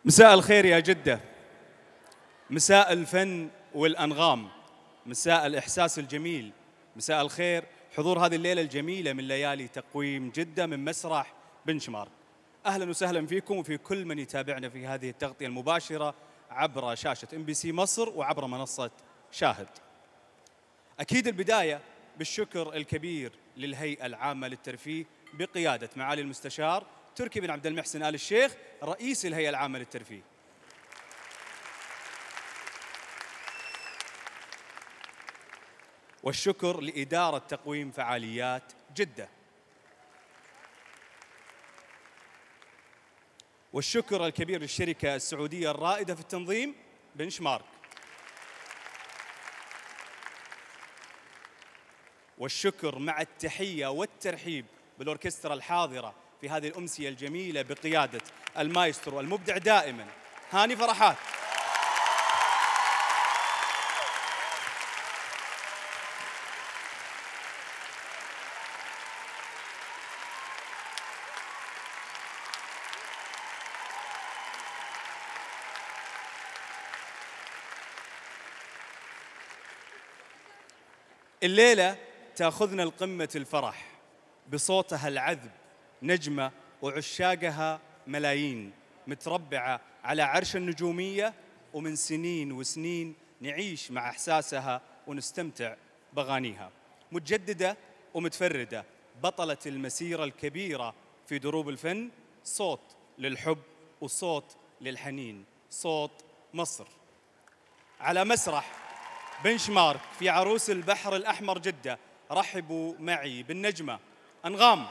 مساء الخير يا جدة مساء الفن والأنغام مساء الإحساس الجميل مساء الخير حضور هذه الليلة الجميلة من ليالي تقويم جدة من مسرح بنشمارك أهلا وسهلا فيكم وفي كل من يتابعنا في هذه التغطية المباشرة عبر شاشة ام بي سي مصر وعبر منصة شاهد أكيد البداية بالشكر الكبير للهيئة العامة للترفيه بقيادة معالي المستشار تركي بن عبد المحسن آل الشيخ رئيس الهيئة العامة للترفيه والشكر لإدارة تقويم فعاليات جدة والشكر الكبير للشركة السعودية الرائدة في التنظيم بنشمارك والشكر مع التحية والترحيب بالأوركسترا الحاضرة في هذه الأمسية الجميلة بقيادة المايسترو المبدع دائما هاني فرحات الليلة تأخذنا لقمة الفرح بصوتها العذب نجمة وعشاقها ملايين متربعة على عرش النجومية ومن سنين وسنين نعيش مع إحساسها ونستمتع بأغانيها متجددة ومتفردة بطلة المسيرة الكبيرة في دروب الفن صوت للحب وصوت للحنين صوت مصر على مسرح بنشمارك في عروس البحر الأحمر جدة رحبوا معي بالنجمة أنغام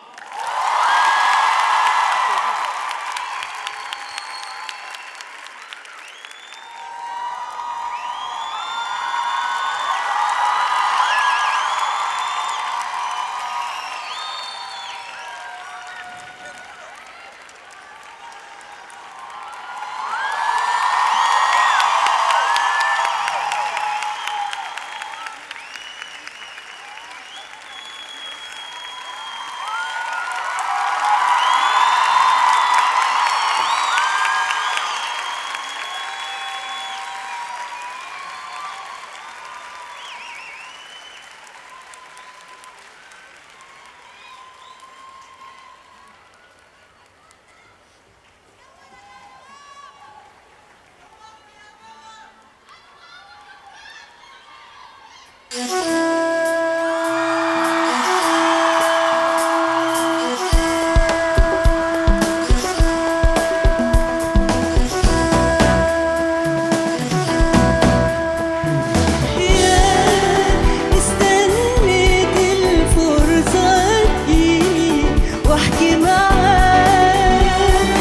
استنيت الفرصة تجيني واحكي معاك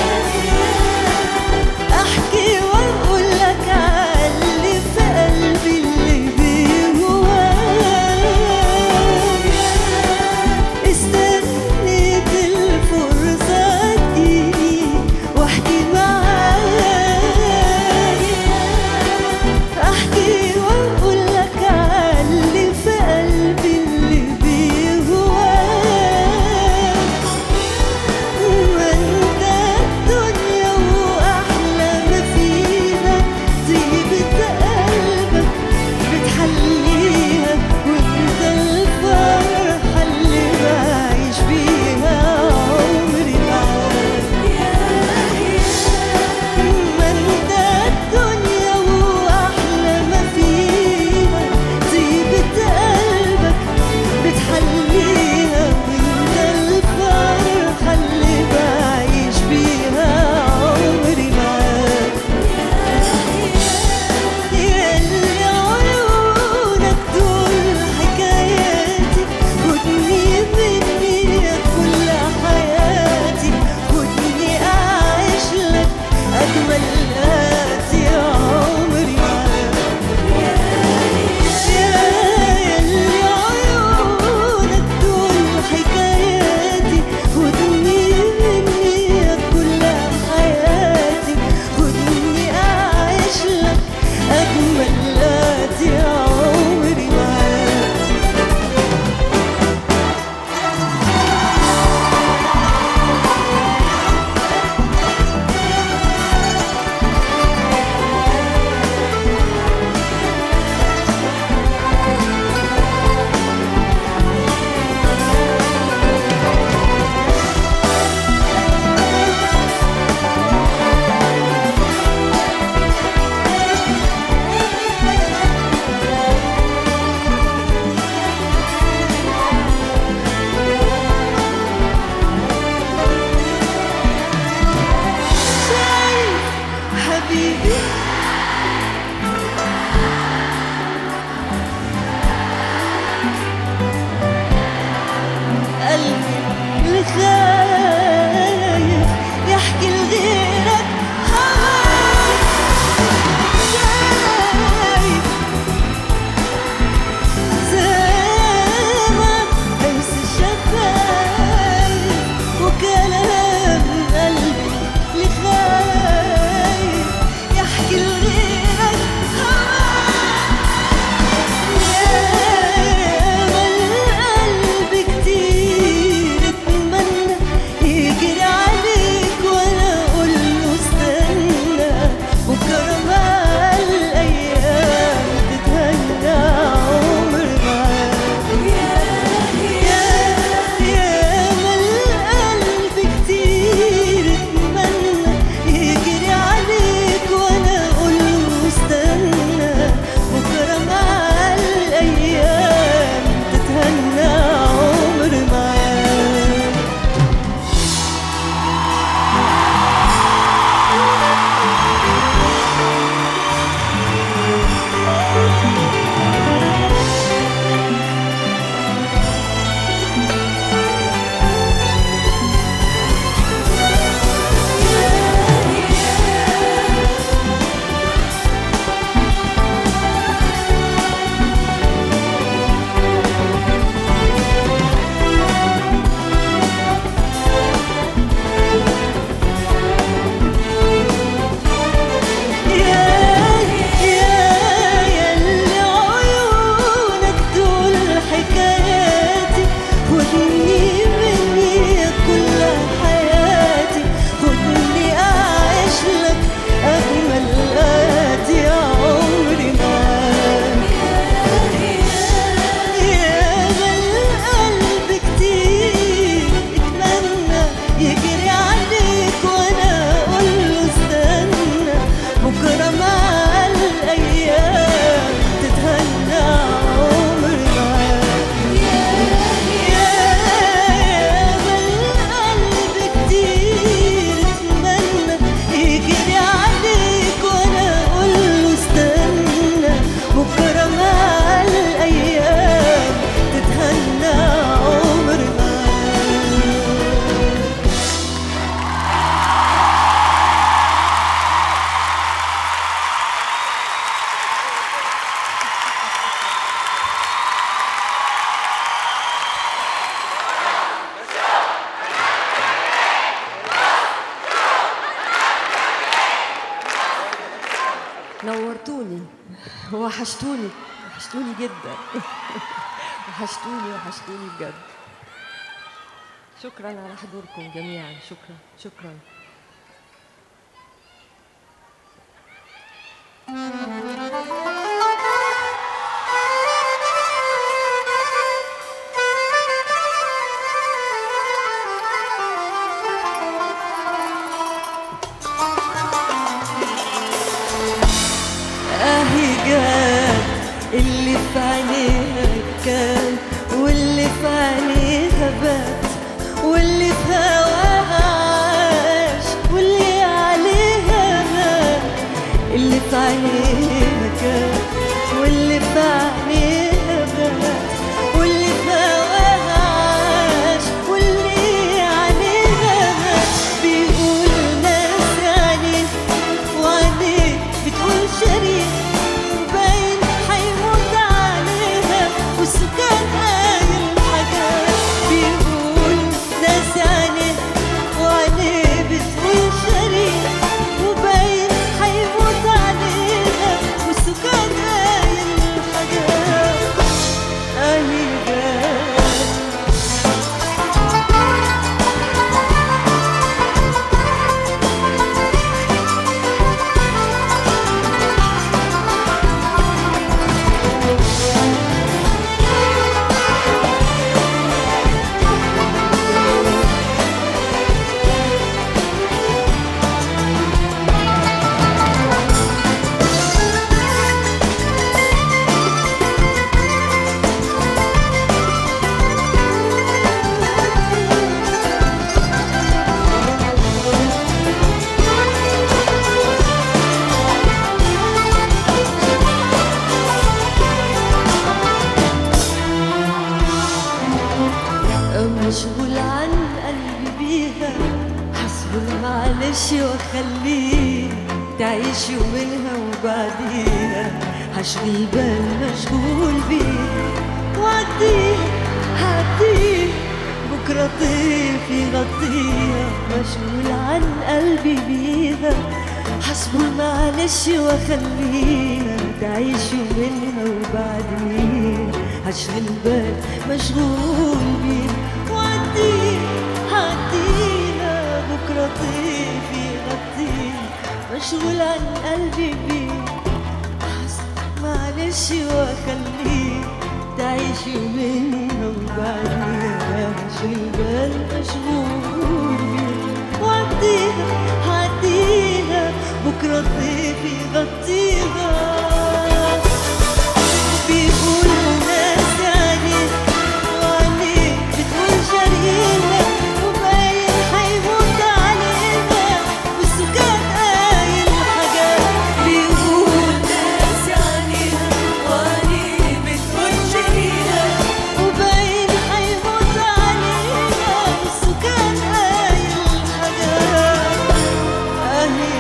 احكي واقول لك عاللي في قلبي اللي بيهواك قلبي اللي خايف يحكي لغيرك هواك شايف زمان لمس الشفايف وكلام قلبي اللي خايف يحكي لغيرك القلب كتير اتمنى يجري عليك وانا اقول له استنى بكره مع الايام تتهنى عمر معاك يا يا القلب كتير اتمنى يجري عليك وانا اقول له استنى بكره مع الايام تتهنى عمر معاك يا يا يا اللي عيونك دول حكاياتي خدني مني كل حياتي خدني أعيش لك أجمل آتي يا عمري معاك يا القلب كتير اتمنى يجري عليك وانا اقول له استنى بكره مع الايام تتهنى عمر معاك يا القلب كتير اتمنى يجري عليك وانا اقول له استنى بكره مع الايام تتهنى عمر معاك نورتوني وحشتوني وحشتوني جدا وحشتوني وحشتوني بجد شكرا على حضوركم جميعا شكرا شكرا اهي جات اللي في عينيها كان واللي في عينيها بات واللي في هواها عاش واللي عليها مات اللي في عينيها كان واللي في عينيها بات واللي في هواها عاش واللي عليها مات بيقول ناس عليه وعليك بتقول شريك باين حيموت واخليك تعيش يومينها وبعديها هشغل بال مشغول بيها وعديها هعديها بكرة طيف يغطيها مشغول عن قلبي بيها هصبر معلش واخليها تعيش يومينها وبعديها هشغل بال مشغول بيها وعديها هعديها بكرة طيف يغطيها مشغول عن قلبي بيها هصبر معلش واخليها تعيش يومينها وبعديها هشغل بال مشغول بيها وعديها هعديها بكرة الضيف يغطيها بيقولوا ناس عليك وعليك بتقول شاريها وباين هيموت عليها والسكان قايل حاجات بيقول ناس عليها وعليك بتقول شاريها وباين هيموت عليها والسكان قايل حاجات أهي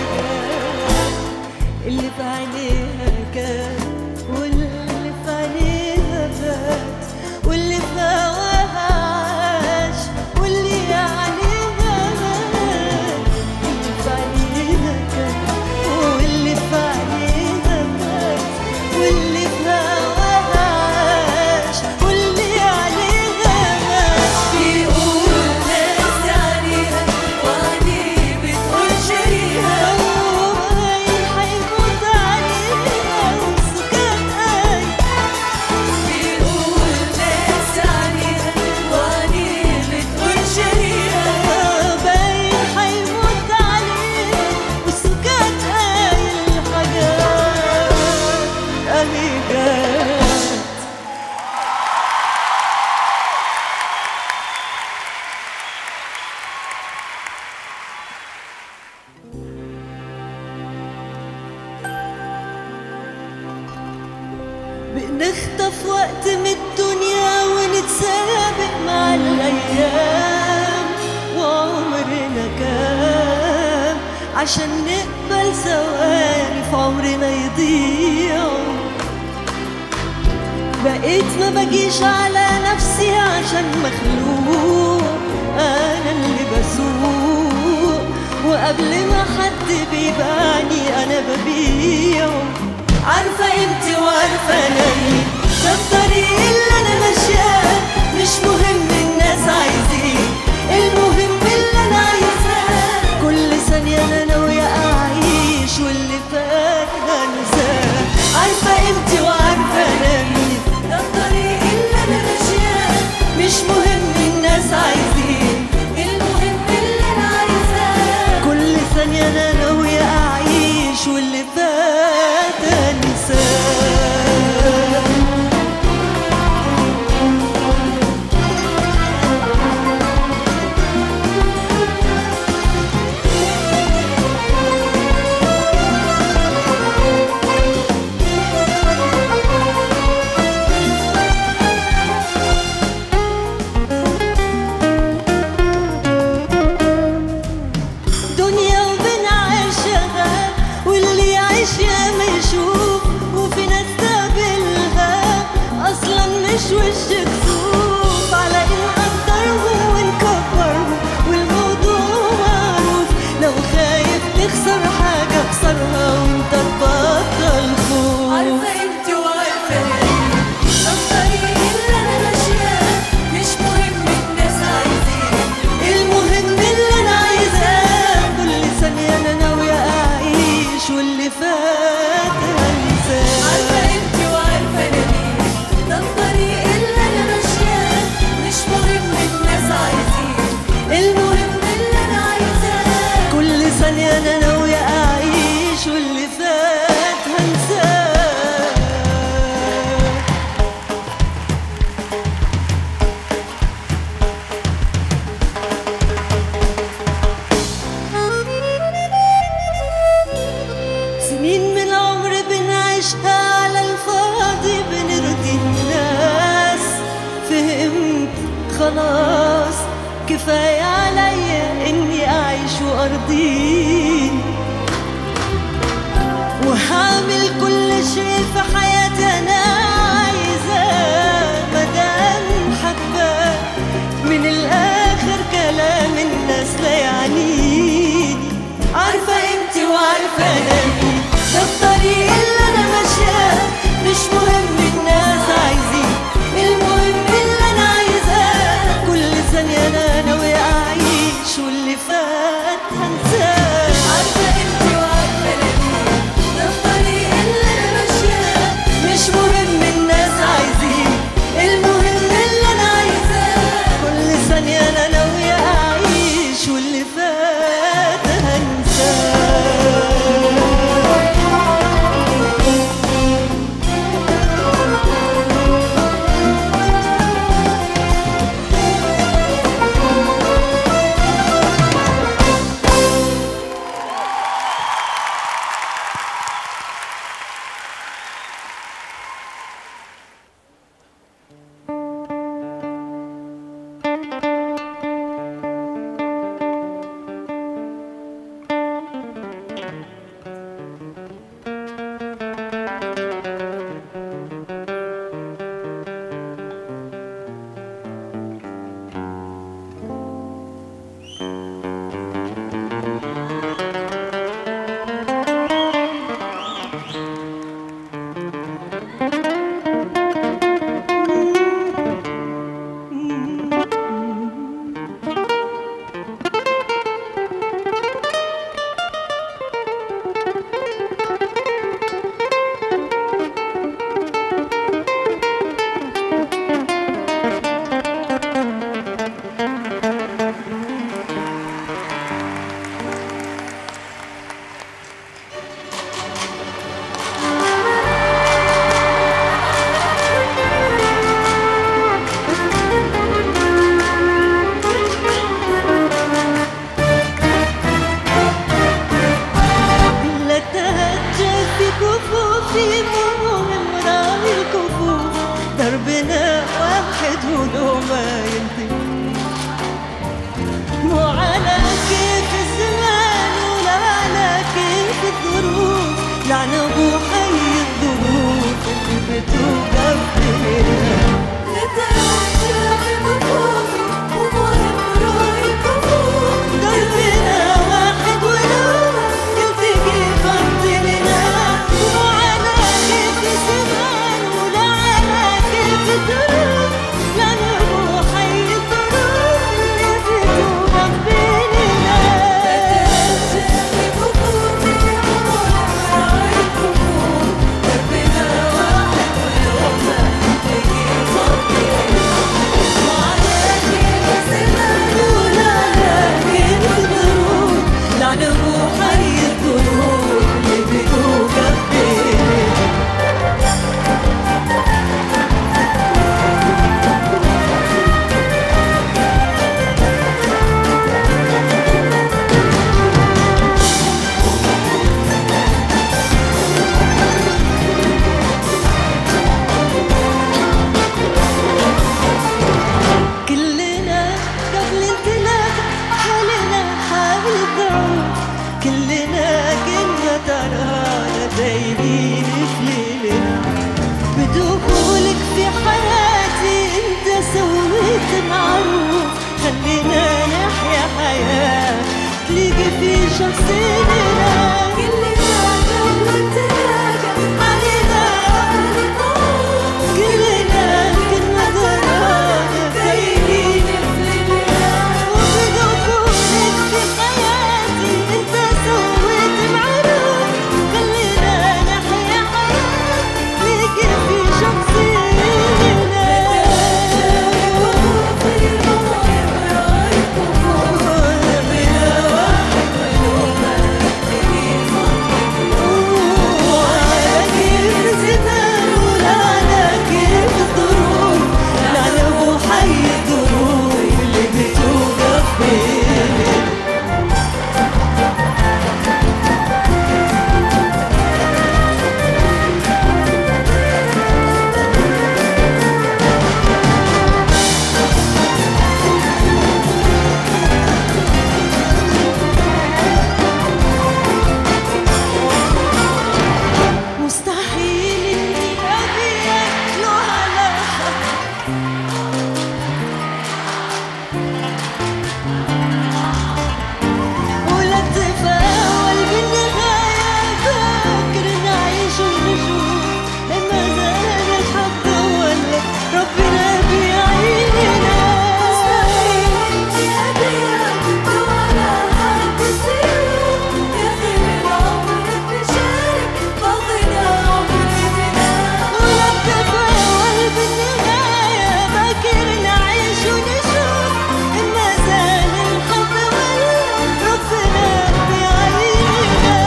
اللي في عينيها كان واللي في عينيها فات واللي في هواها عاش واللي عليها مات اللي في عينيها كان واللي في عينيها فات واللي في هواها عاش واللي عليها مات بيقول ناس عليها وعليه بتقول شريها وهين هيموت عليها والسكان قايل بيقول ناس عليها وعليه بتقول شريها باين هيموت عليها والسكان قايل حاجات أهي جات بنخطف وقت من الدنيا ونتسابق مع الأيام وعمرنا كام عشان نقبل ثواني في عمرنا يضيع بقيت ما بجيش على نفسي عشان مخلوق انا اللي بسوق وقبل ما حد بيباني انا ببيعه عارفه انت وعارفه انا مين ده الطريق اللي انا ماشياه مش مهم الناس عايزين المهم اللي انا عايزاه كل ثانيه انا ناويه اعيش واللي فات هنساه عارفه انت وعارفه انا مين ده الطريق اللي انا ماشياه مش مهم الناس عايزين المهم اللي انا عايزاه كل ثانيه انا ناويه اعيش واللي فات انساه دنيا وبنعيشها واللي يعيش ياما يشوف وفي ناس تقابلها اصلا مش وش كسوف على ان نقدرهم ونكبرهم والموضوع معروف لو خايف تخسر حاجه اخسرها وانت تبطل خوف عارفة انت وعارفة انا ده الطريق اللي انا ماشياه مش مهم الناس عايزين المهم اللي انا عايزاه كل ثانيه انا ناويه اعيش واللي فات هنساه عارفة انت وعارفة انا مين ده الطريق اللي انا ماشياه مش مهم الناس عايزين المهم اللي انا عايزاه كل ثانية أنا ناوية أعيش واللي فات هنساه سنين من العمر بنعيشها على الفاضي بنرضي الناس فهمت خلاص كفاية عليا إني أعيش وأرضيه لعن ابو حي الظروف اللي بتوقف بينا قلبنا واحد ولو يلتقي بطلنا وعلى كيف زمان ولا على كيف دروب لا نروح أي الظروف اللي بتوقف بيننا كلنا قبل انتلاك حالنا حال الضعوف كلنا كنا ترانا دايبين في ليلنا بدخولك في حياتي انت سويت معروف خلينا نحيا حياة تليقي في شخصنا كلنا كنا ترانا دايبين وبدخولك في حياتي انت سويت معروف خلينا نحيا حياة تليقي في شخصنا مستحيل اني ابيك له علاقة ولا تفاول بالنهاية فاكر نعيش ونشوف لما زال الحق ولا ربنا بيعيننا ولا تفاول بالنهاية فاكر نعيش ونشوف لما زال الحق ولا ربنا بيعيننا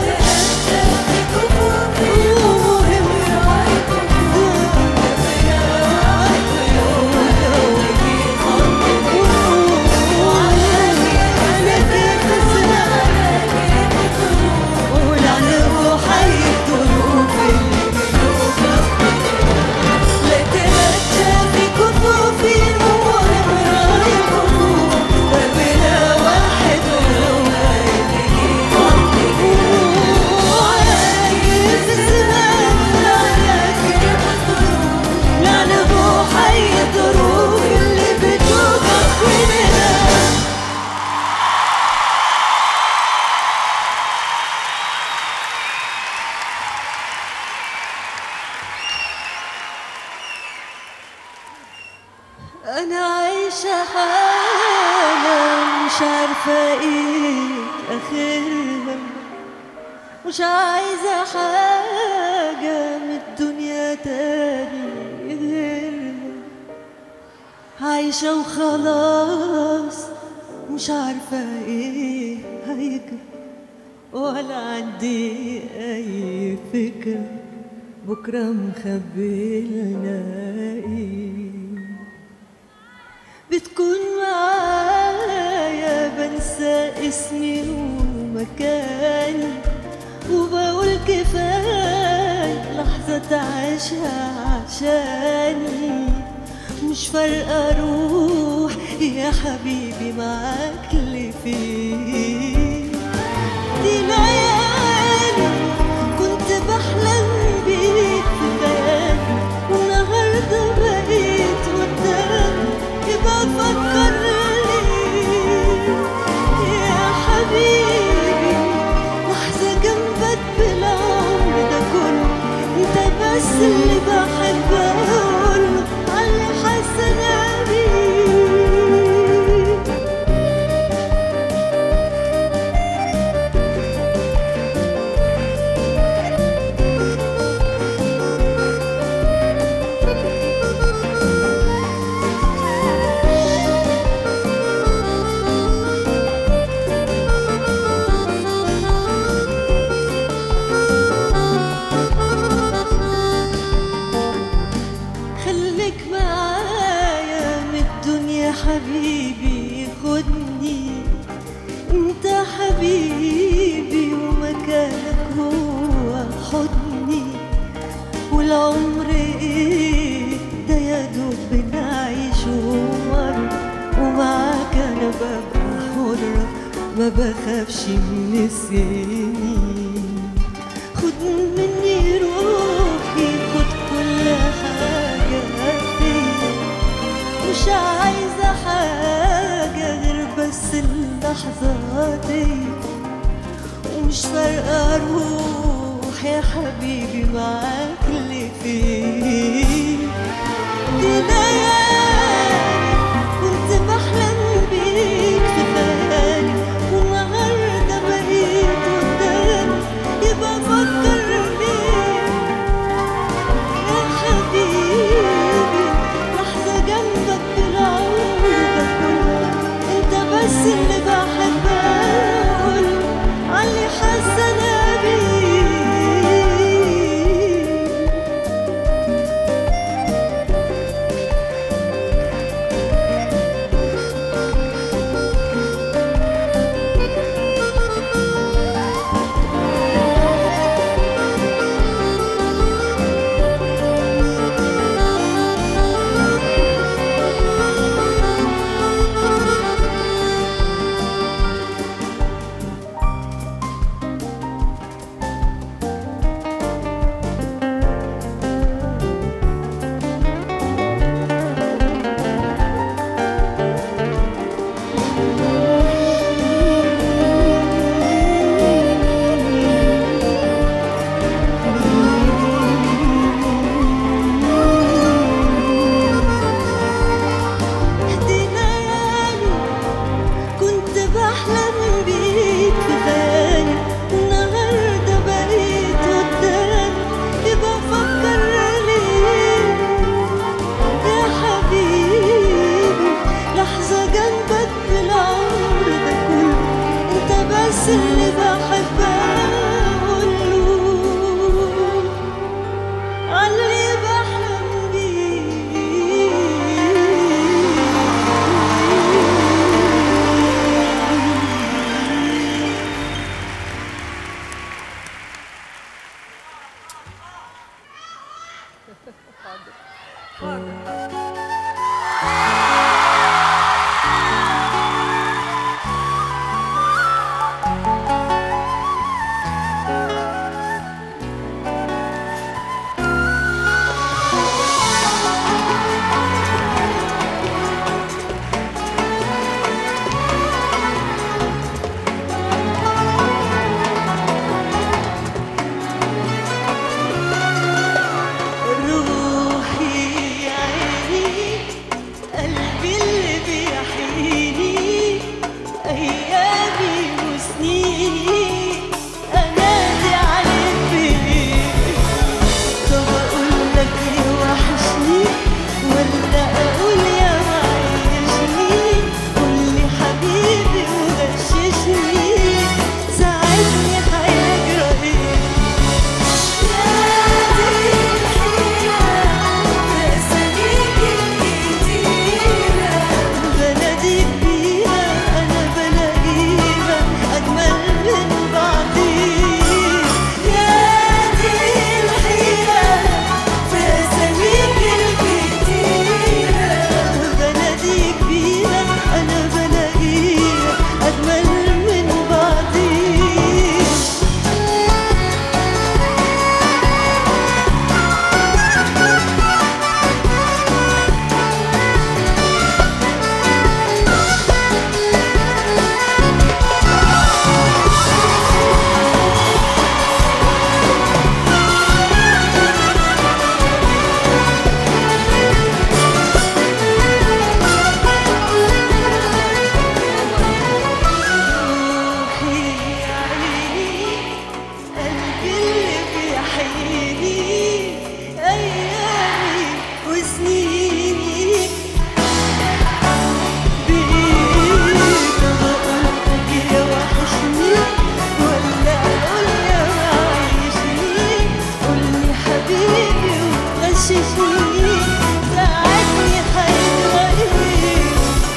لا نروح أي ظروف اللي بتوقف بيننا أنا عايشة حالة مش عارفة إيه آخرها مش عايزة حاجة من الدنيا تاني غيرها عايشة وخلاص مش عارفة إيه هيجرى ولا عندي أي فكرة بكرة مخبلنا إيه بتكون معايا بنسى اسمي ومكاني وبقول كفاية لحظة تعيشها عشاني مش فارقة أروح يا حبيبي معاك اللي فيه دي ليالي كنت اللي بحب اقوله علي حاسه بيه خليك معايا من الدنيا حبيبي خدني انت حبيبي ومكانك هو حضني والعمر ايه ده يا دوب بنعيشه مرة ومعاك انا ببقى حرة ما بخافش من السنين خد مني روحي خد كل حاجة فيا مش عايزة حاجة غير بس اللحظة دي ومش فارقة روح يا حبيبي معاك اللي فين دي ليالي كنت بحلم بيك في خيالي والنهارده بقيت قدامي يبقى فكر بيك يا حبيبي لحظة جنبك بالعمر ده كله انت بس اللي بحب اقول علي حاسة انا بيه دي ليالي كنت بحلم بيك في خيالي والنهارده بقيت قدامي يبقى فكر ليه يا حبيبي لحظة جنبك بالعمر ده كله انت بس اللي بحب اقوله علي بحلم بيه روحي يا عيني سنيني أيامي وسنيني بإيدك بقولك يا وحشني ولا أقول يا وعيشني قولي حبيبي وغششني ساعدني حلوة إيه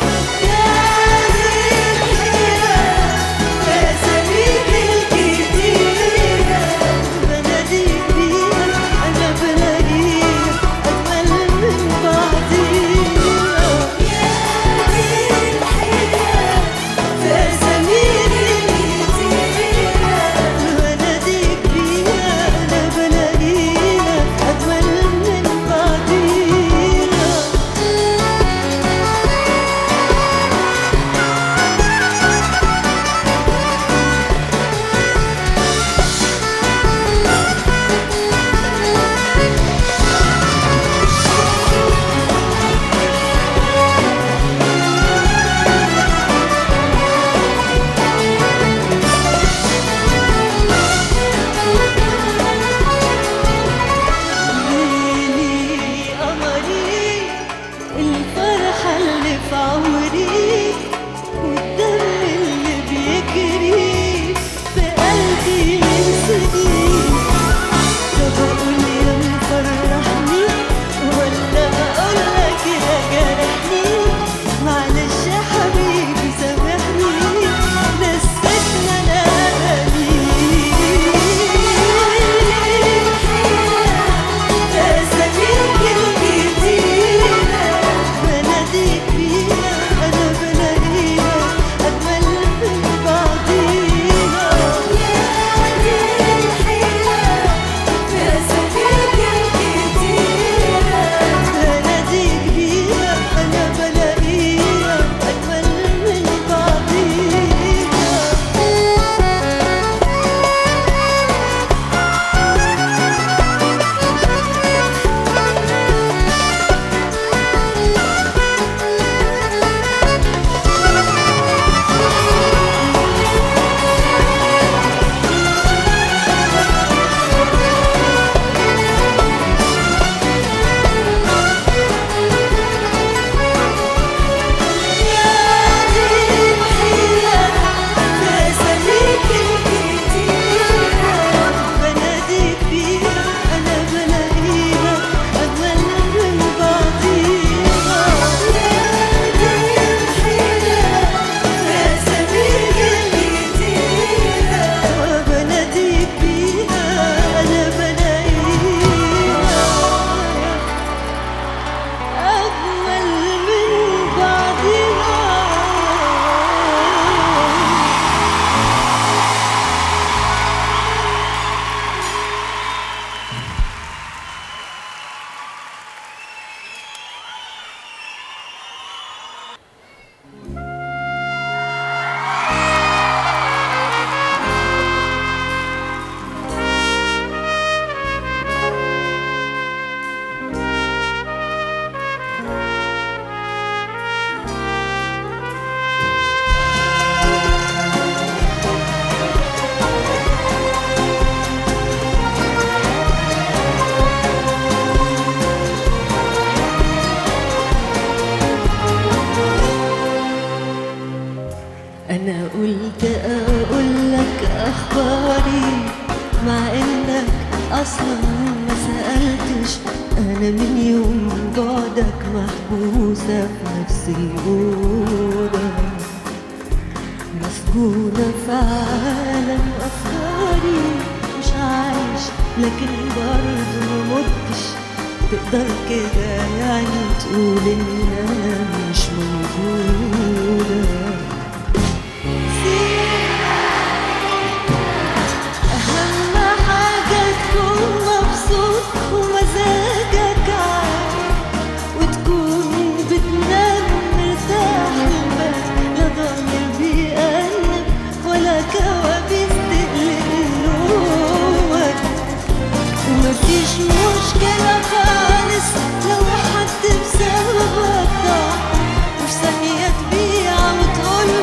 ليلي قمري الفرحة اللي في عمري والدم اللي بيجري في قلبي من سنين طب أقول يا مفرحني ولا أقول لك يا جرحني معلش يا حبيبي سامحني نسيتنا أنا أساميك الجديدة بناديك بيها أنا بلاقيها أجمل من بعضيها يا دي الحيلة أساميك الجديدة بناديك بيها أنا بلاقيها أجمل من بعضيها بناديك بيها أنا بلاقيها أجمل من بعضيها يا دي الحيلة أساميك الجديدة بناديك بيها أنا بلاقيها أجمل من بعضها أنا قلت أقول لك أخباري مع إنك أصلا ما سألتش أنا من يوم بعدك محبوسة في نفس الأوضة مسجونة في عالم أفكاري مش عايش لكن برضه ما متش تقدر كده يعني تقول إن أنا مش موجودة أهم حاجة تكون مبسوط ومزاجك عالي وتكون بتنام مرتاح البال لا ضمير بيقلب ولا كوابيس تقلق نومك ومفيش مشكلة خالص لو حد بسببك ضاع وفي ثانية تبيع وتقول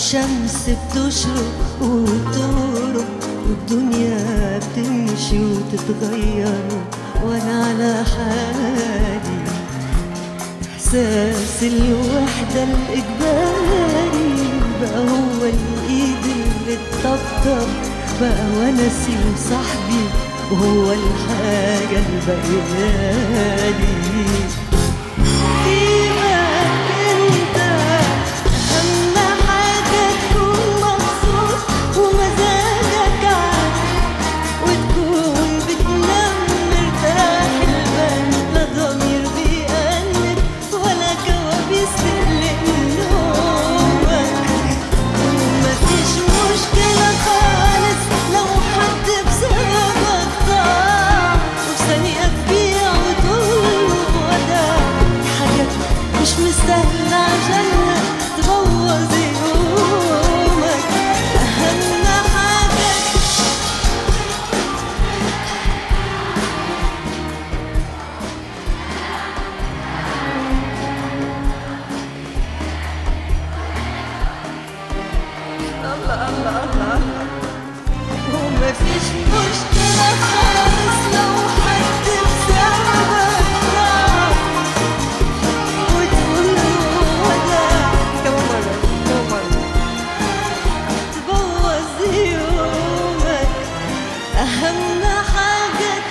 الشمس بتشرق وتغرب والدنيا بتمشي وتتغير وانا على حالي احساس الوحدة الاجباري بقى هو الايد اللي تطبطب بقى ونسي وصاحبي وهو الحاجة الباقيالي فيك انت اهم حاجة تكون مبسوط ومزاجك عالي وتكون بتنام مرتاح البال لا ضمير بيأنب ولا كوابيس تقلق نومك ومفيش مشكلة خالص لو حد بسببك ضاع وفي ثانية تبيع وتقول وداع دي حاجات مش مستاهلة عشانها تبوظ يومك أهم حاجة ومفيش مشكلة خالص لو حد بسببك ضاع وتقول له وداع كمان مرة كمان مرة تبوظ يومك أهم حاجة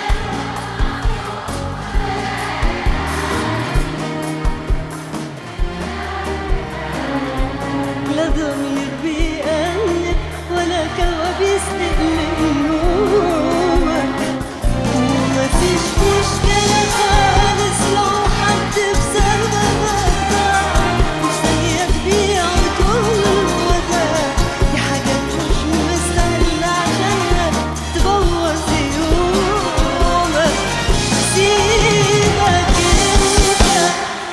لا ضمير بيأنب ولا كوابيس تقلق نومك ومفيش مشكلة خالص لو حد بسببك ضاع وثانية تبيع وتقول وداع دي حاجات مش مستاهلة عشانها تبوظ يومك سيبك انت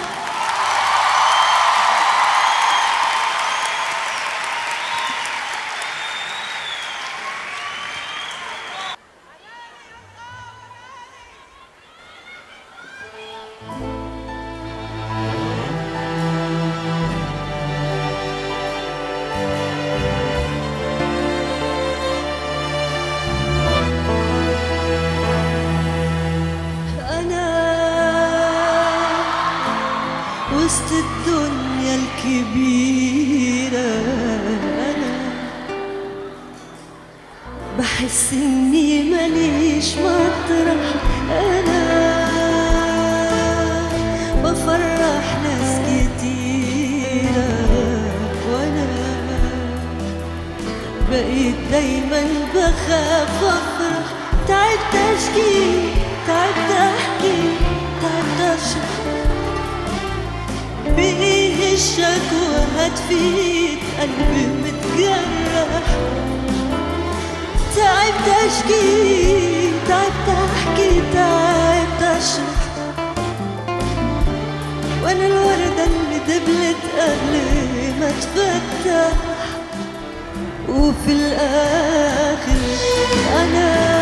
أنا وسط الدنيا الكبيرة أنا بحس إني ماليش مطرح أنا بفرح ناس كتيرة وأنا بقيت دايما بخاف افرح تعبت اشكي تعبت احكي تعبت اشرح بايه الشكوى هتفيد قلبي متجرح تعبت اشكي تعبت احكي تعبت اشرح وانا الوردة اللي دبلت قبل ما تفتح وفي الآخر أنا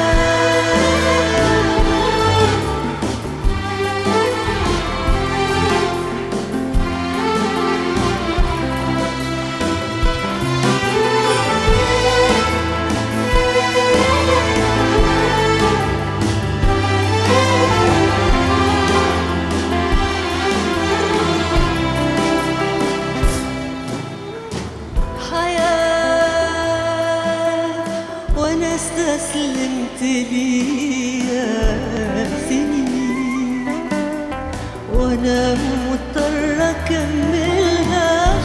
حياة وأنا استسلمت ليها سنين وأنا مضطرة أكملها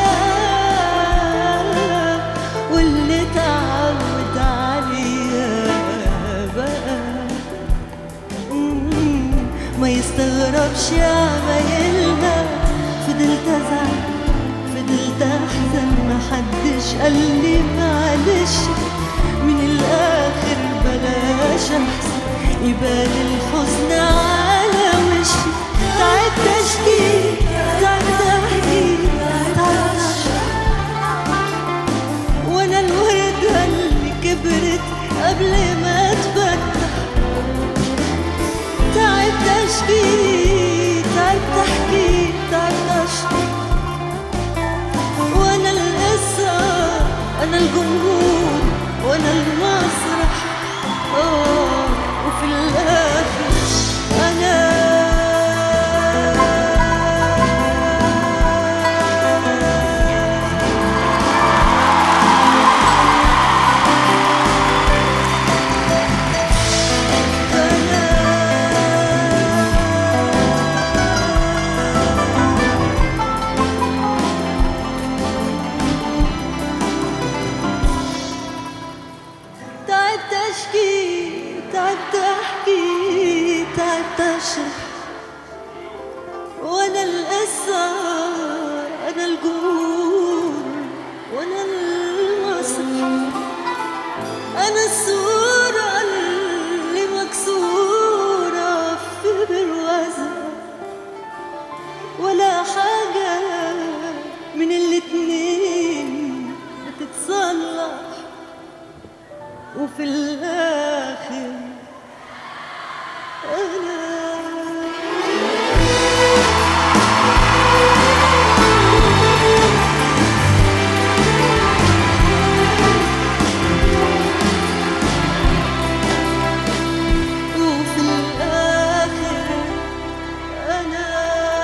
حياة واللي تعود عليها بقى مم، ما يستغربش عمايلها فضلت ازعل فضلت احزن محدش قال لي معلش من الاخر بلاش احزن يبان الحزن على وشي تعبت اشكي تعبت احكي تعبت اشرح وانا الوردة اللي كبرت قبل ما تفتح تعبت اشكي تعبت احكي تعبت اشرح وانا القصة منتشر وانا الاسعار انا الجمهور وانا المسرح انا الصورة اللي مكسورة في بروازها ولا حاجة من الاتنين بتتصلح وفي الآخر أنا وفي الآخر أنا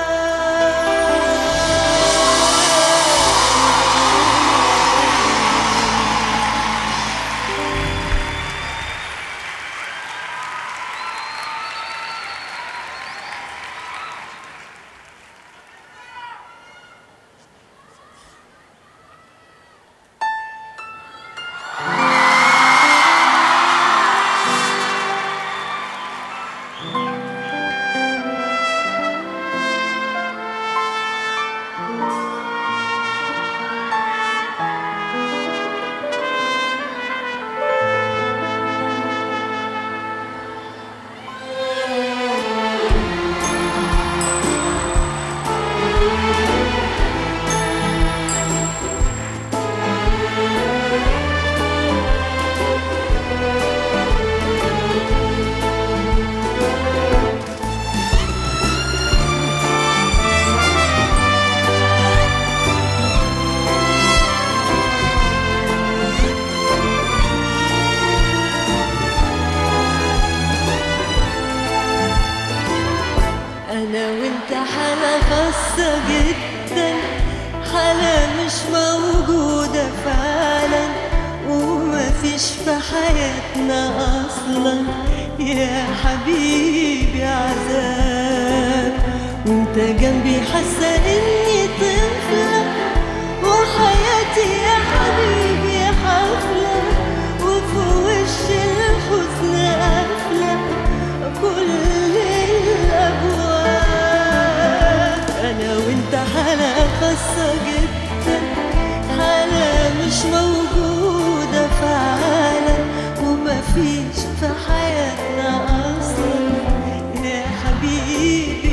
أنا وأنت حالة خاصة جدا حالة مش موجودة فعلا وما فيش في حياتنا أصلا يا حبيبي عذاب وأنت جنبي حاسة إني طفلة وحياتي يا حبيبي حفلة وفي وش الحزن قافلة كل الأبواب أنا وأنت حالة خاصة جدا حالة مش موجودة فعلا وما فيش في حياتنا أصلا يا حبيبي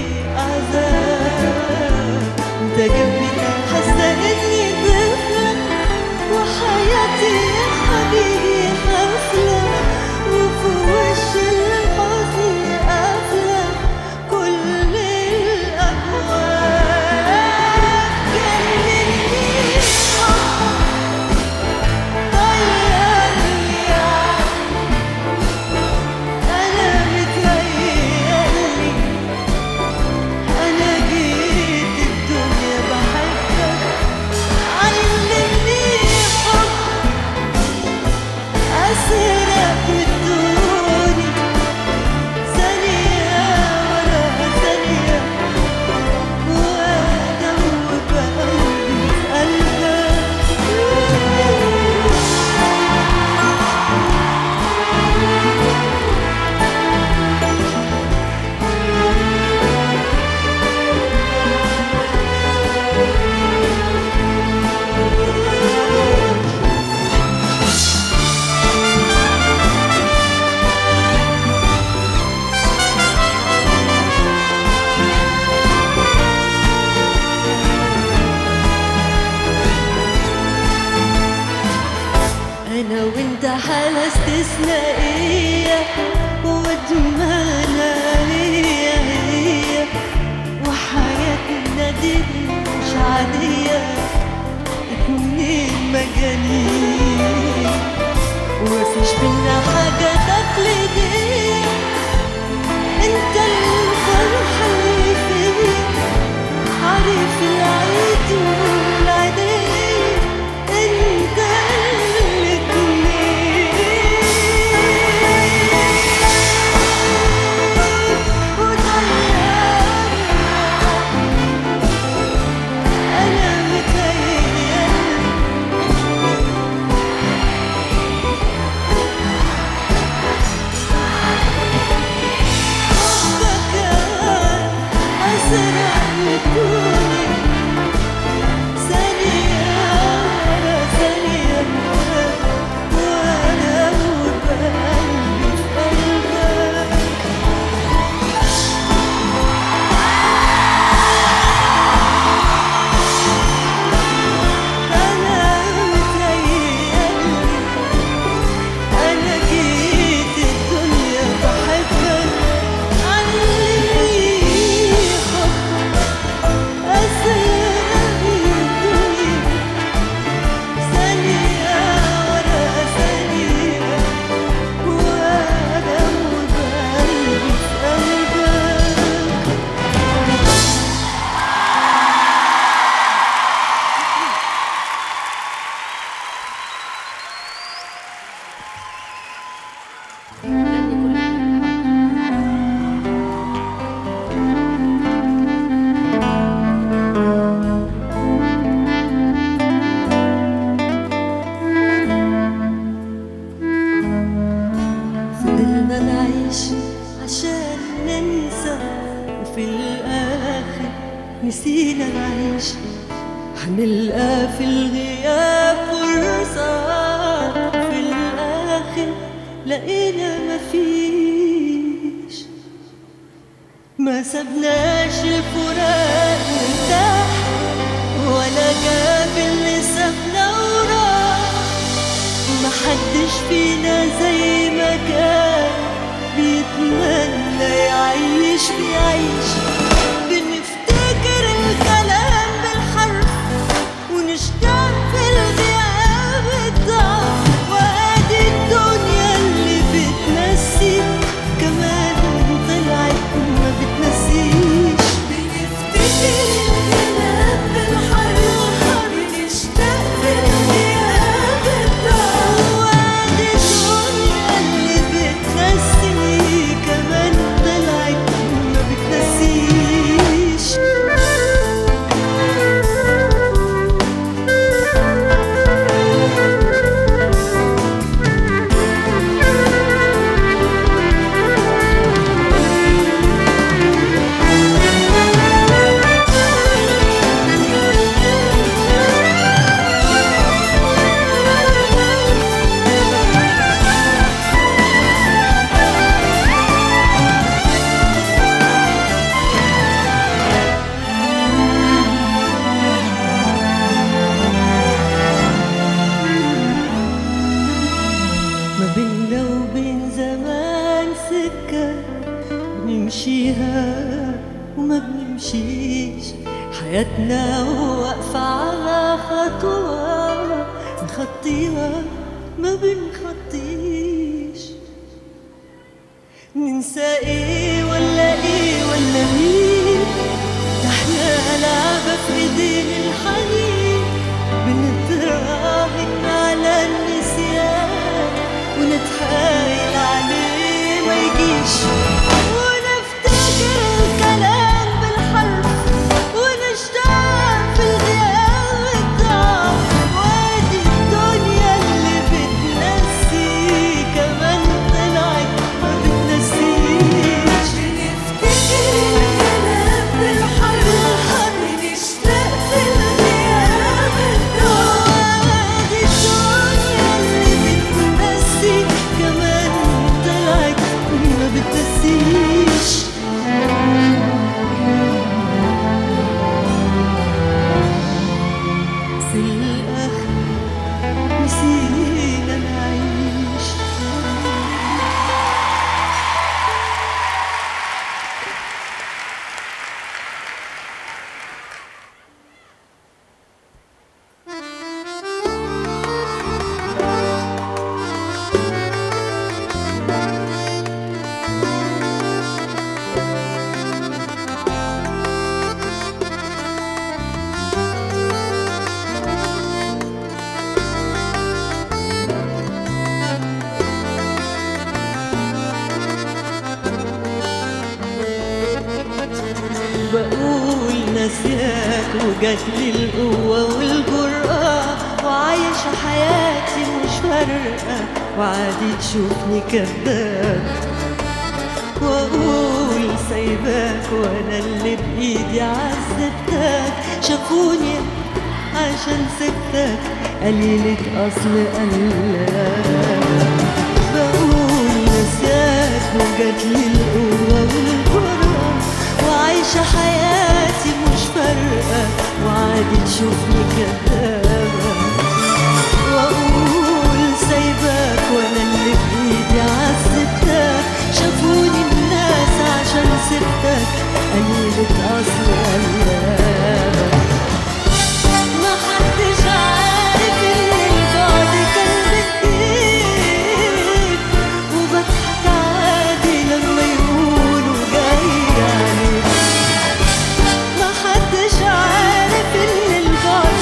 عذاب أنت جنبي حاسة إني طفلة وحياتي يا حبيبي حفلة وفي وش الحزن قافلة كل الأبواب جنني حبك غيرني عنك في الآخر نسينا نعيش هنلقى في الغياب فرصة في الآخر لقينا مفيش ما سبناش الفراق مرتاح ولا جاب اللي سابنا وراح محدش فينا زي ما كان بيتمنى يعيش بيعيش بنفتكر الكلام بالحرف ونشتاق في الغياب الضعف وادي الدنيا اللي بتنسي كمان طلعت ما بتنسيش بنفتكر الكلام بالحرف بنشتاق في الغياب الضعف وادي الدنيا اللي بتنسي كمان طلعت ما بتنسيش ما بيننا وبين زمان سكة بنمشيها وما بنمشيش حياتنا واقفة على خطوة نخطيها ما بنخطيش ننسى ايه ولا ايه ولا مين ده احنا لعبة في ايدين الحنين بنتراهن على النسيان ونتحايل عليه ما يجيش ونفتكر الكلام بالحرف ونشتاق في الغياب الضعف وادي الدنيا اللي بتنسي كمان طلعت ما بتنسيش بنفتكر الكلام بالحرف بنشتاق في الغياب الضعف وادي الدنيا اللي بتنسي كمان طلعت ما بتنسيش في الآخر نسينا نعيش بقول نسياك وجات لي القوة والجرأة وعايشة حياتي مش فارقة وعادي تشوفني كذاب واقول سايباك وانا اللي بايدي عذبتك شافوني عشان سبتك قليلة اصل قلبك بقول نساك وجات لي القوة والجرأة وعايشة حياتي مش فارقة وعادي تشوفني كدابة واقول سايباك وانا اللي بايدي عذبتك شافوني الناس عشان سبتك قليلة اصل قلبك ما حدش عارف ان البعد كان بايديك وبضحك عادي لما يقولوا جاي عليك ما حدش عارف ان البعد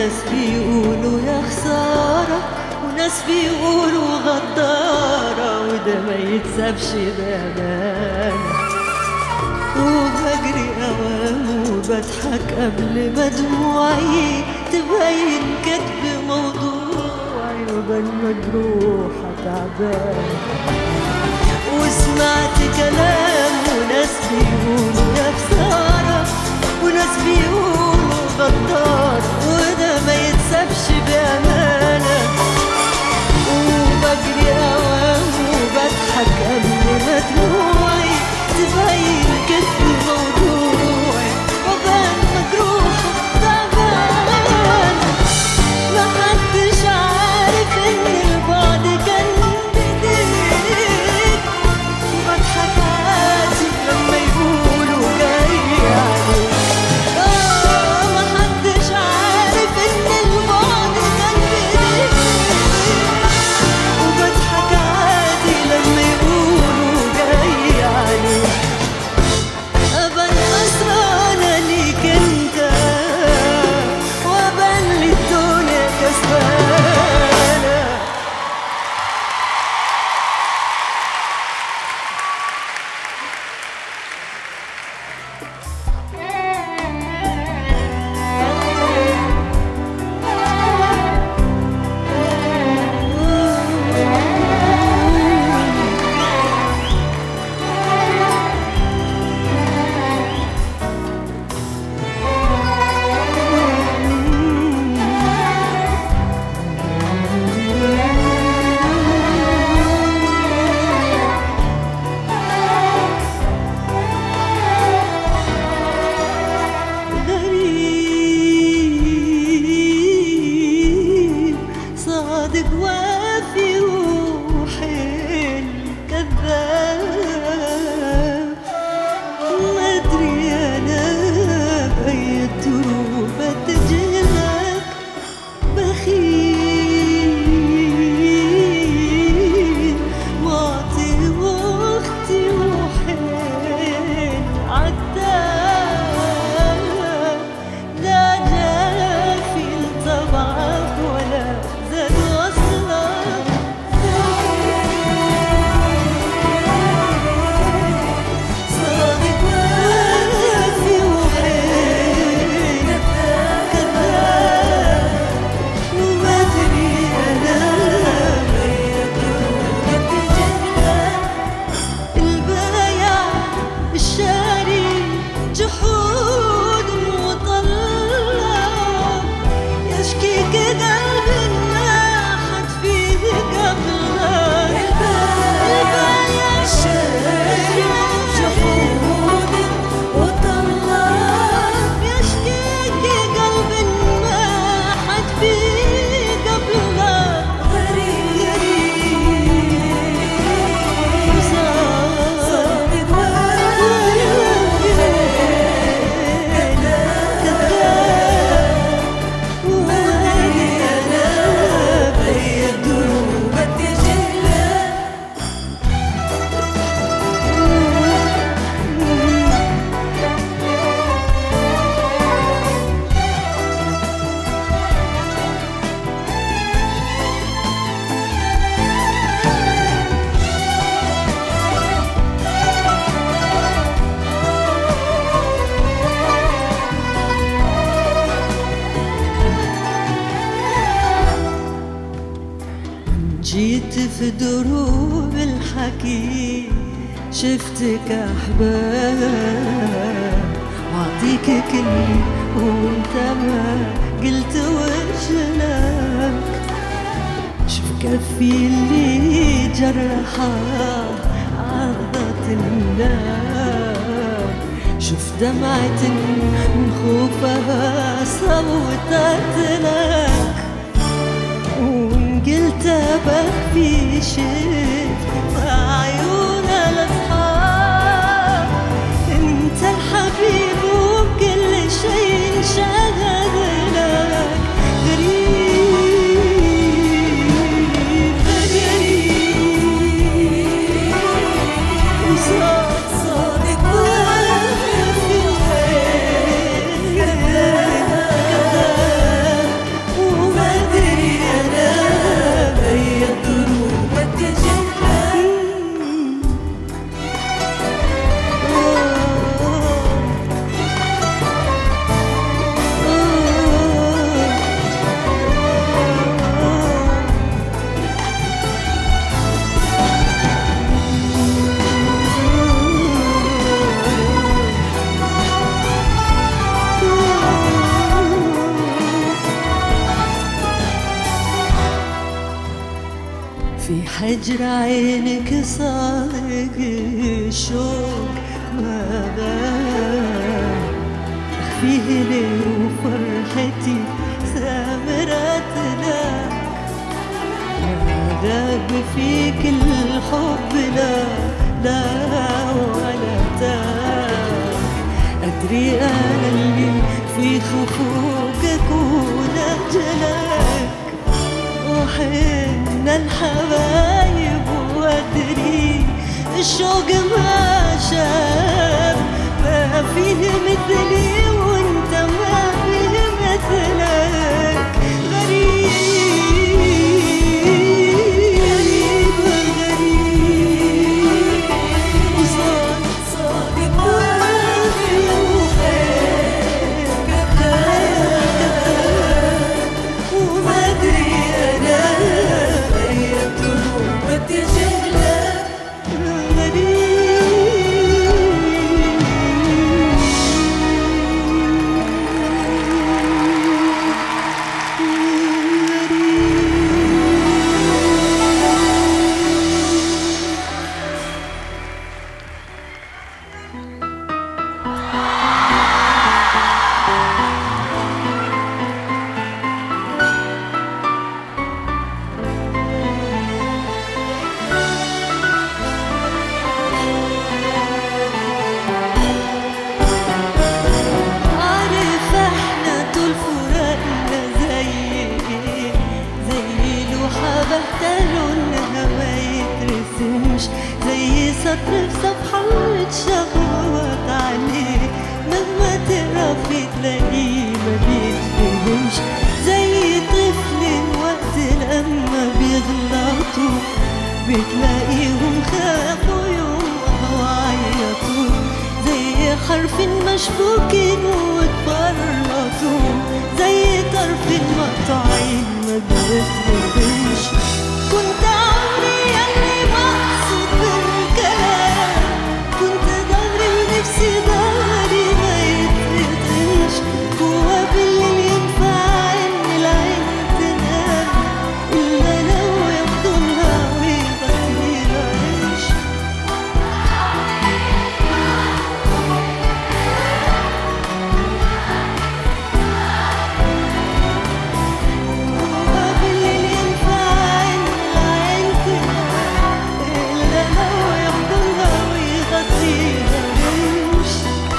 وناس بيقولوا يا خسارة وناس بيقولوا غدارة وده ما يتسابش بأمانة وبجري أوام وبضحك قبل ما دموعي تبين كدب موضوعي وبن مجروحة تعبانة وسمعت كلام وناس بيقولوا يا خسارة وناس بيقولوا غدار وده ما يتسابش بأمانة وبجري أوام وبضحك قبل ما دموعي تبين كتب موضوعي وبان مجروحة تعبانة محدش عارف إن البعد كان بإيديك بضحك عادي لما يقولوا جاي عليك آه محدش عارف إن البعد كان بإيديك وبضحك عادي لما يقولوا جاي عليك أبان خسرانة ليك انت وأبان للدنيا كسبانة غريب صادق وافي وحيل كذاب ما ادري انا باي الدروب اتجهلك بخيل معطي وقتي وحيل عداك لا جافي لطبعك ولا زاد وصلك صادق وافي وحيل كذاب وما ادري انا البايع الشاري جحود وطلع يشكيك قلب ما حد فيه قبلك البايع الشاري جحود وطلع يشكيك قلب ما حد فيه قبلك غريب صادق جيت في دروب الحكي شفتك احباب واعطيك كلمة وانت ما قلت وجهك شوف كفي اللي جرحها عضت النار شوف دمعة من خوفها صوتت لك وإن قلت بخفي شيء عيون الأصحاب أنت الحبيب وكل شيء انشغل لك غريب غريب وصوت صادق وفي الخير كذاب هجر عينك صادق الشوق ما بان أخفيه ليه وفرحتي سامرات لا ذاب فيك الحب لا لا ولا تاب أدري أنا اللي في خفوقك ونجلك وحنا الحبايب وأدري الشوق ما شاف ما فيه مثلي وانت ما فيه مثلك غريب غريب وصار صادق وفي وخير كذاب وما ادري انا ايته بتجهلك عارف احنا طول فراقنا زي ايه زي لوحة باهتة لونها ما يترسمش زي سطر في صفحة متشخبط عليه مهما تقرا فيه تلاقيه ما بيتفهمش زي طفل وقت لما بيغلطوا بتلاقيهم خافوا يوم وعيطوا زي حرف مشبوكين واتفرطوا زي طرف مقطوعين ما بيفرقوش كنت عمري يلي مقصود بالكلام كنت ضهري ونفسي ضهري ما يتقطعش هو بالليل ينفع ان العين تنام الا لو يحضنها ويغطيها عيش هو بالليل ينفع ان العين تنام الا لو يحضنها ويغطيها عيش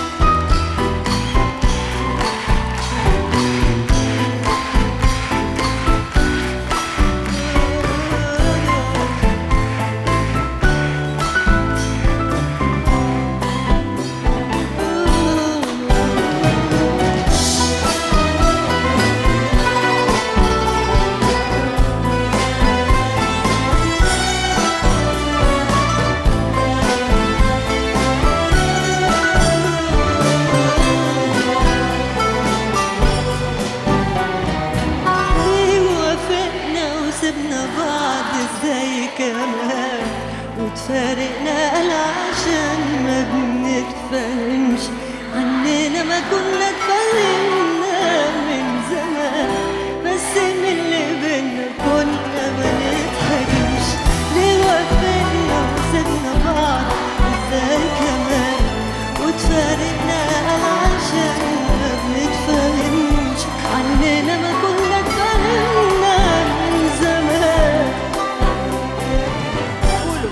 ليه وافقنا وسبنا بعض ازاي كمان وتفارقنا قال عشان ما بنتفهمش عننا ما كنا اتفهمنا من زمان بس من اللي بينا كنا ما نتهاجمش ليه وافقنا وسبنا بعض ازاي كمان وتفارقنا قال عشان ما بنتفهمش عننا ما كنا اتفهمنا من زمان قولوا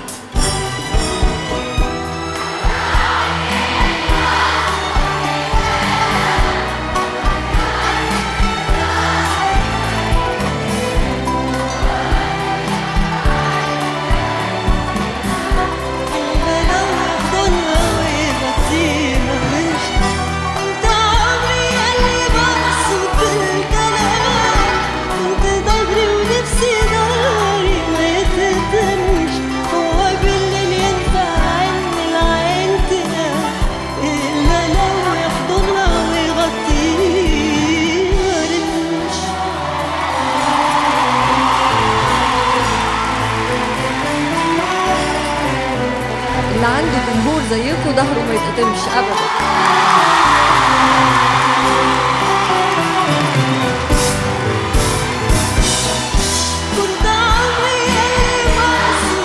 اللي عنده جمهور زيكم ظهره ما يتقطمش ابدا كنت عمري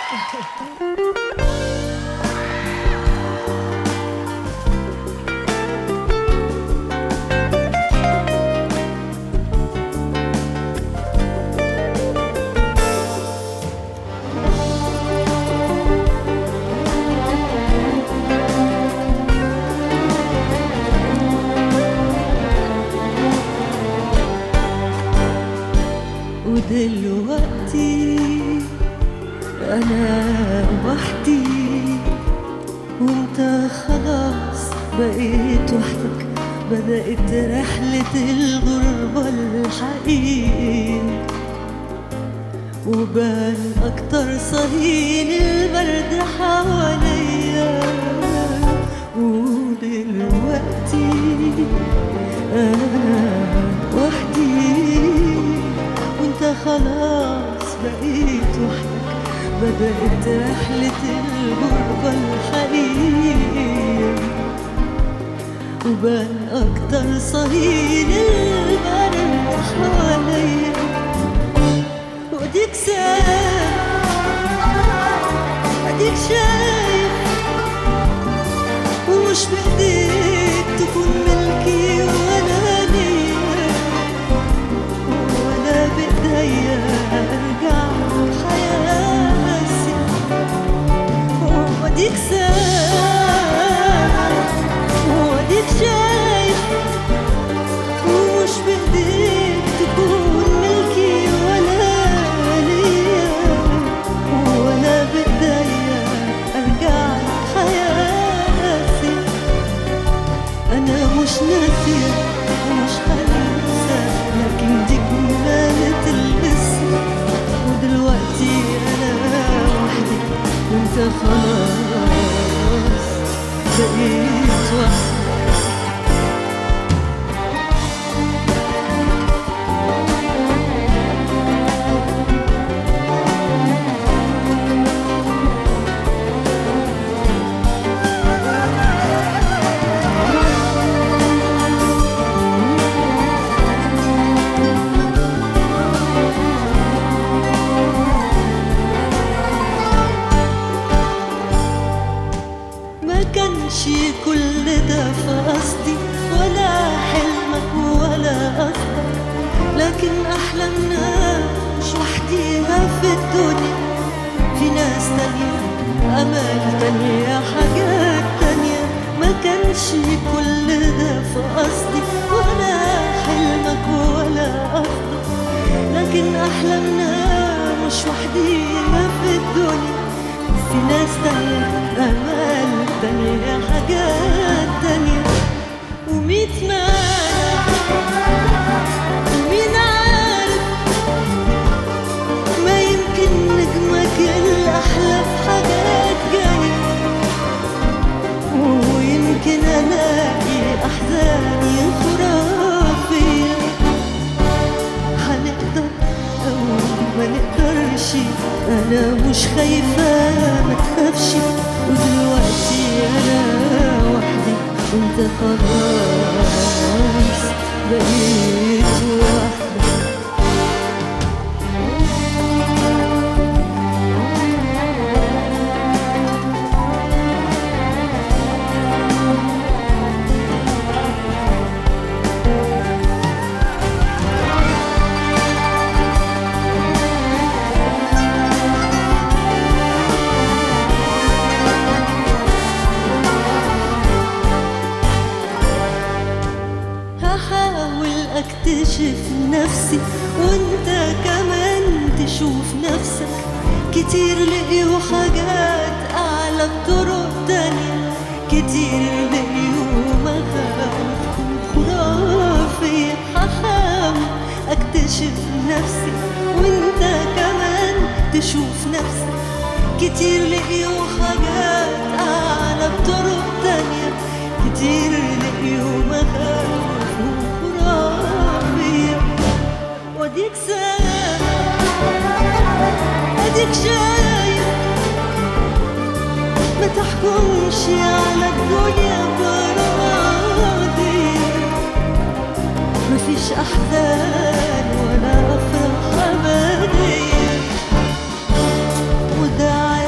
ودلوقتي أنا وحدي وانت خلاص بقيت وحدك بدأت رحلة الغربة الحقيقية وبان أكتر صهيل البرد حواليا ودلوقتي أنا وحدي وانت خلاص بقيت وحدك بدأت رحلة الغربة الحقيقية وبان أكتر صهيل البرد حواليا وديك ساعة اديك شايف ومش بايديك تكون ملكي ولا ليا ولا بايديا ارجع حياتي وديك ساعة وديك شايف ومش بايديك تكون ملكي ولا ليا ولا بايديا ارجع حياتي انا مش ناسيه ومش هنسى لكن دي كمالة الاسم ودلوقتي انا وحدي وانت خلاص بقيت وحدي ما كانش كل ده في قصدي ولا حلمك ولا قصدك لكن أحلامنا مش وحديها في الدنيا في ناس تانية أمال تانية حاجات تانية ما كانش كل ده في قصدي ولا حلمك ولا قصدك لكن أحلامنا مش وحديها في الدنيا في ناس تانية أمال تانية حاجات تانية وميت مالك ومين عارف ما يمكن نجمك الأحلى في حاجات جاية ويمكن ألاقي أحزاني خرافية هنقدر أو ما نقدرش أنا مش خايفة ما تخافش ودلوقتي أنا وحدي وأنت خلاص بقيت وحدك هحاول اكتشف نفسي وانت كمان تشوف نفسك كتير لقيوا حاجات اعلى بطرق تانية كتير لقيوا مخاوف خرافية هحاول اكتشف نفسي وانت كمان تشوف نفسك كتير لقيوا حاجات اعلى بطرق تانية كتير لقيوا مخاوف خرافية وديك سامع اديك شايف ما تحكمش على الدنيا براضي مفيش احزان ولا افراح ابديه وده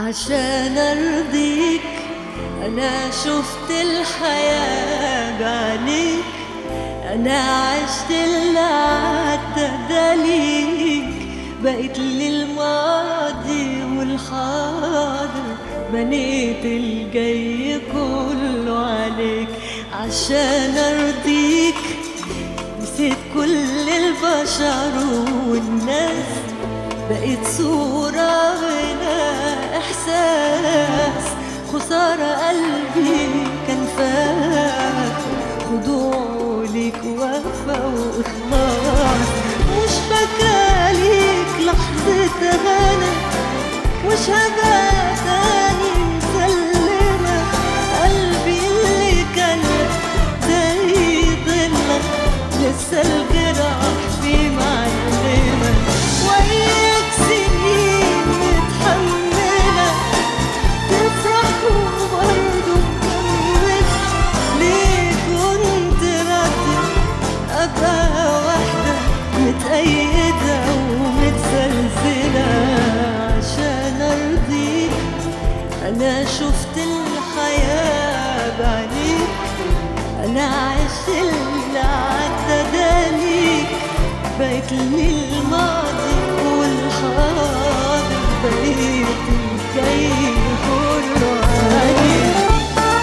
عشان ارضيك انا شفت الحياة بعينيك انا عشت اللي عدى ده ليك بقيت للماضي والحاضر بنيت الجاي كله عليك عشان ارضيك نسيت كل البشر والناس بقيت صورة بلا إحساس خسارة قلبي كان فات خضوع ليك وفا وإخلاص مش بكاليك لحظة غنى مش هبقى تاني مسلمة قلبي اللي كان زي ضلك لسه الجراح فيه معلمة وياك سنين متحملة تفرح وبرضه مكملة ليه كنت راضية أبقى واحدة متأيدة ومتسلسلة عشان أرضيك أنا شفت الحياة بعينيك أنا عشت اللي عدى داليك بقيت لي الماضي والحاضر بقيت الجاي كله عليك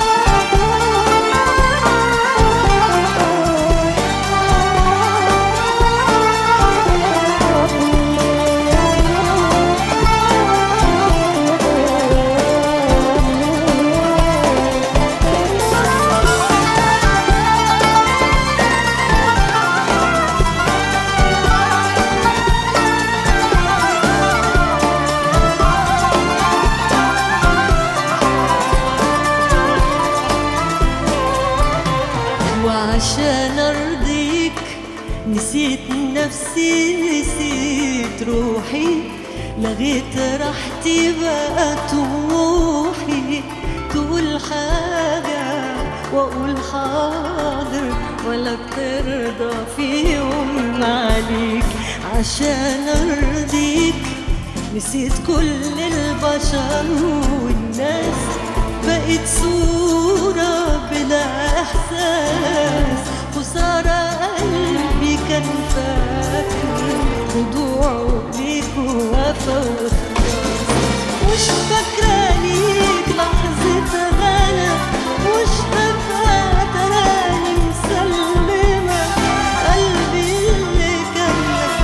وعشان ارضيك نسيت نفسي نسيت روحي لغيت راحتي بقى طموحي تقول حاجة واقول حاضر ولا بترضى في يوم عليك عشان ارضيك نسيت كل البشر والناس بقيت صورة بلا إحساس خسارة قلبي كان فاكر خضوعه ليك ووفا وإخلاص مش فاكرة ليك لحظة غلا مش هبقى تراني مسلمة قلبي اللي كان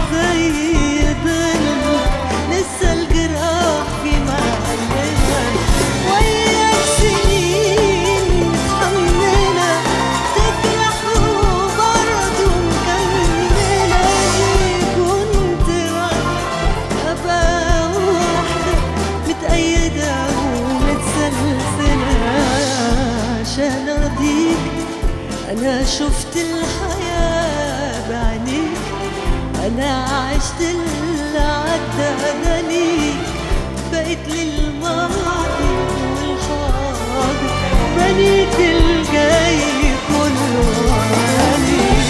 زي ضلمة لسه الجراح في معلمة وياك سنين متحملة تجرح وبرضه مكملة ليه كنت راضية أبقى واحدة متأيدة ومتسلسلة عشان أرضيك أنا شفت الحياة بعينيك أنا عشت اللي عدى دليل بقيت للماضي والحاضر بنيت الجاي كله عليك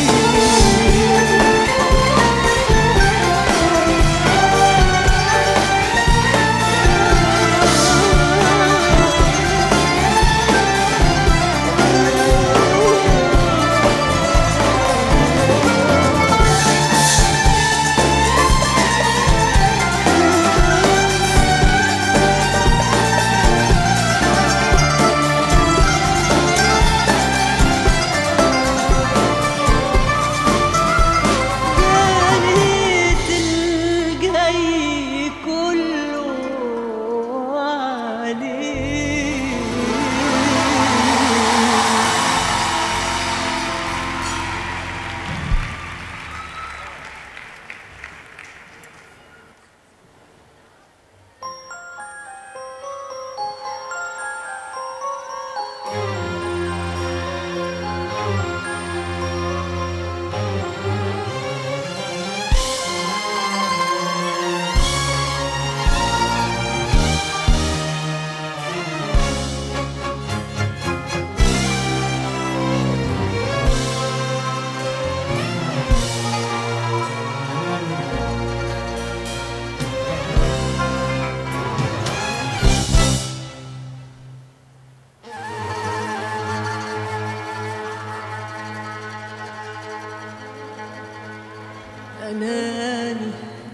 أناني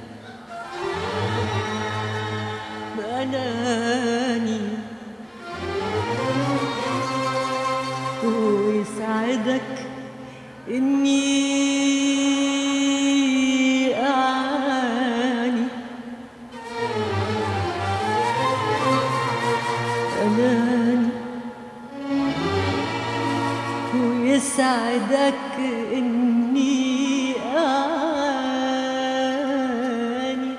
أناني ويسعدك إني أعاني أناني ويسعدك إني أعاني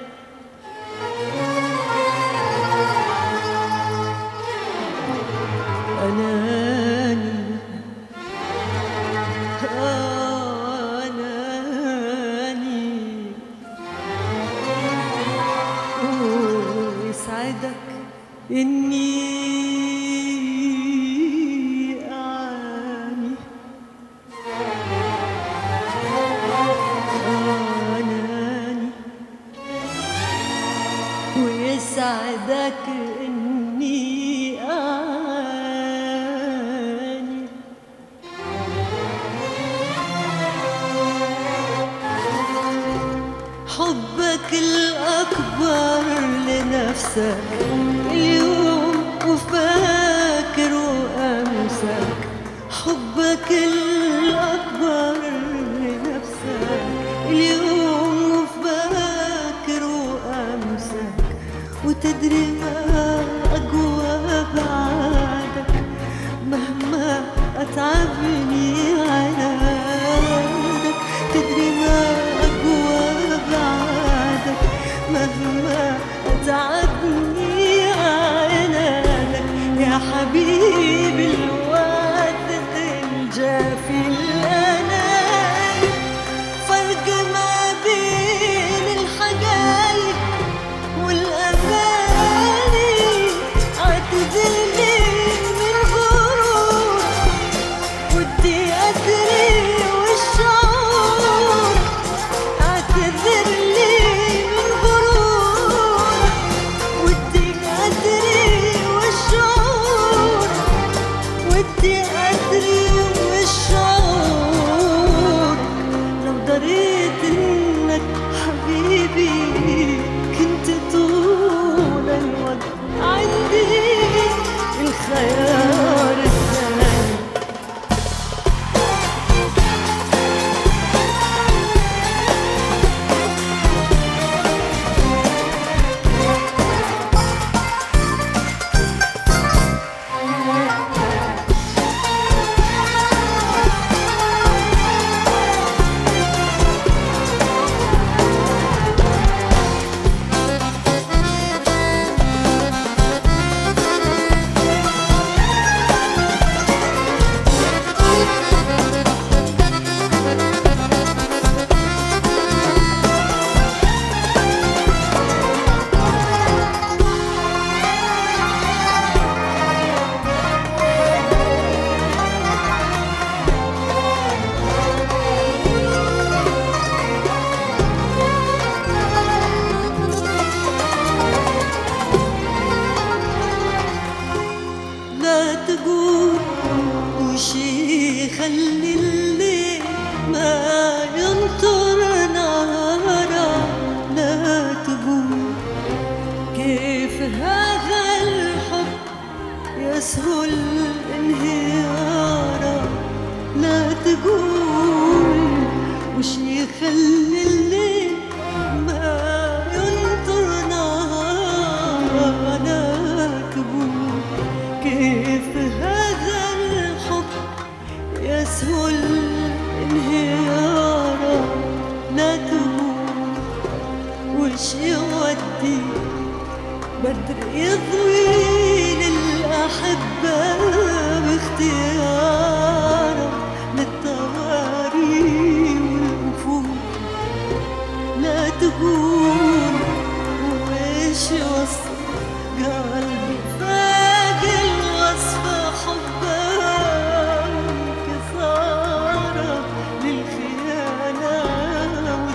أناني أناني ويسعدك إني أعاني أناني ويسعدك إني أعاني حبك الأكبر لنفسك اليوم وفاكر وأمسك حبك الأكبر لنفسك اليوم وفاكر وأمسك وتدري ما أقوى بعدك مهما أتعبني عنادك تدري ما أقوى بعدك مهما أتعبني عنادك يا حبيبي الواثق الجافي الأناني فرق ما بين الحقايق والأماني اعتذرني من غرور ودي أدري والشعور اعتذر لي من غرور ودي أدري والشعور ودي أدري والشعور لو دريت إنك حبيبي كنت طول الوقت عندي الخيار الثاني لا تقول وشي يخلي الليل ما ينطر نهارا لا تقول كيف هذا الحب يسهل انهيارا لا تقول وش يخلي الليل ما ينطر نهارا لا تقول كيف هذا الحب يسهل انهيارا لا تقول وش يودي بدر يضوي للأحبة باختياره للطواري والوفود لا تقول وإيش وصف قلبي فاق الوصف حبه كثارة للخيانة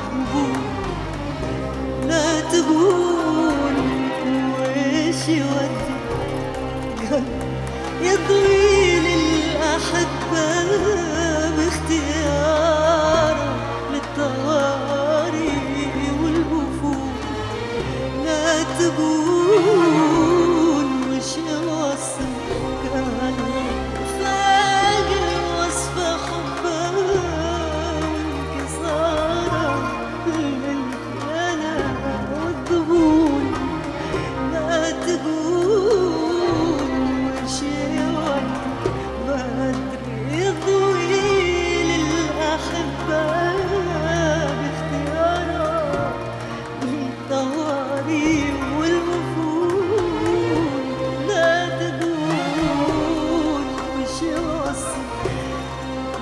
والذنوب لا تقول وإيش يودي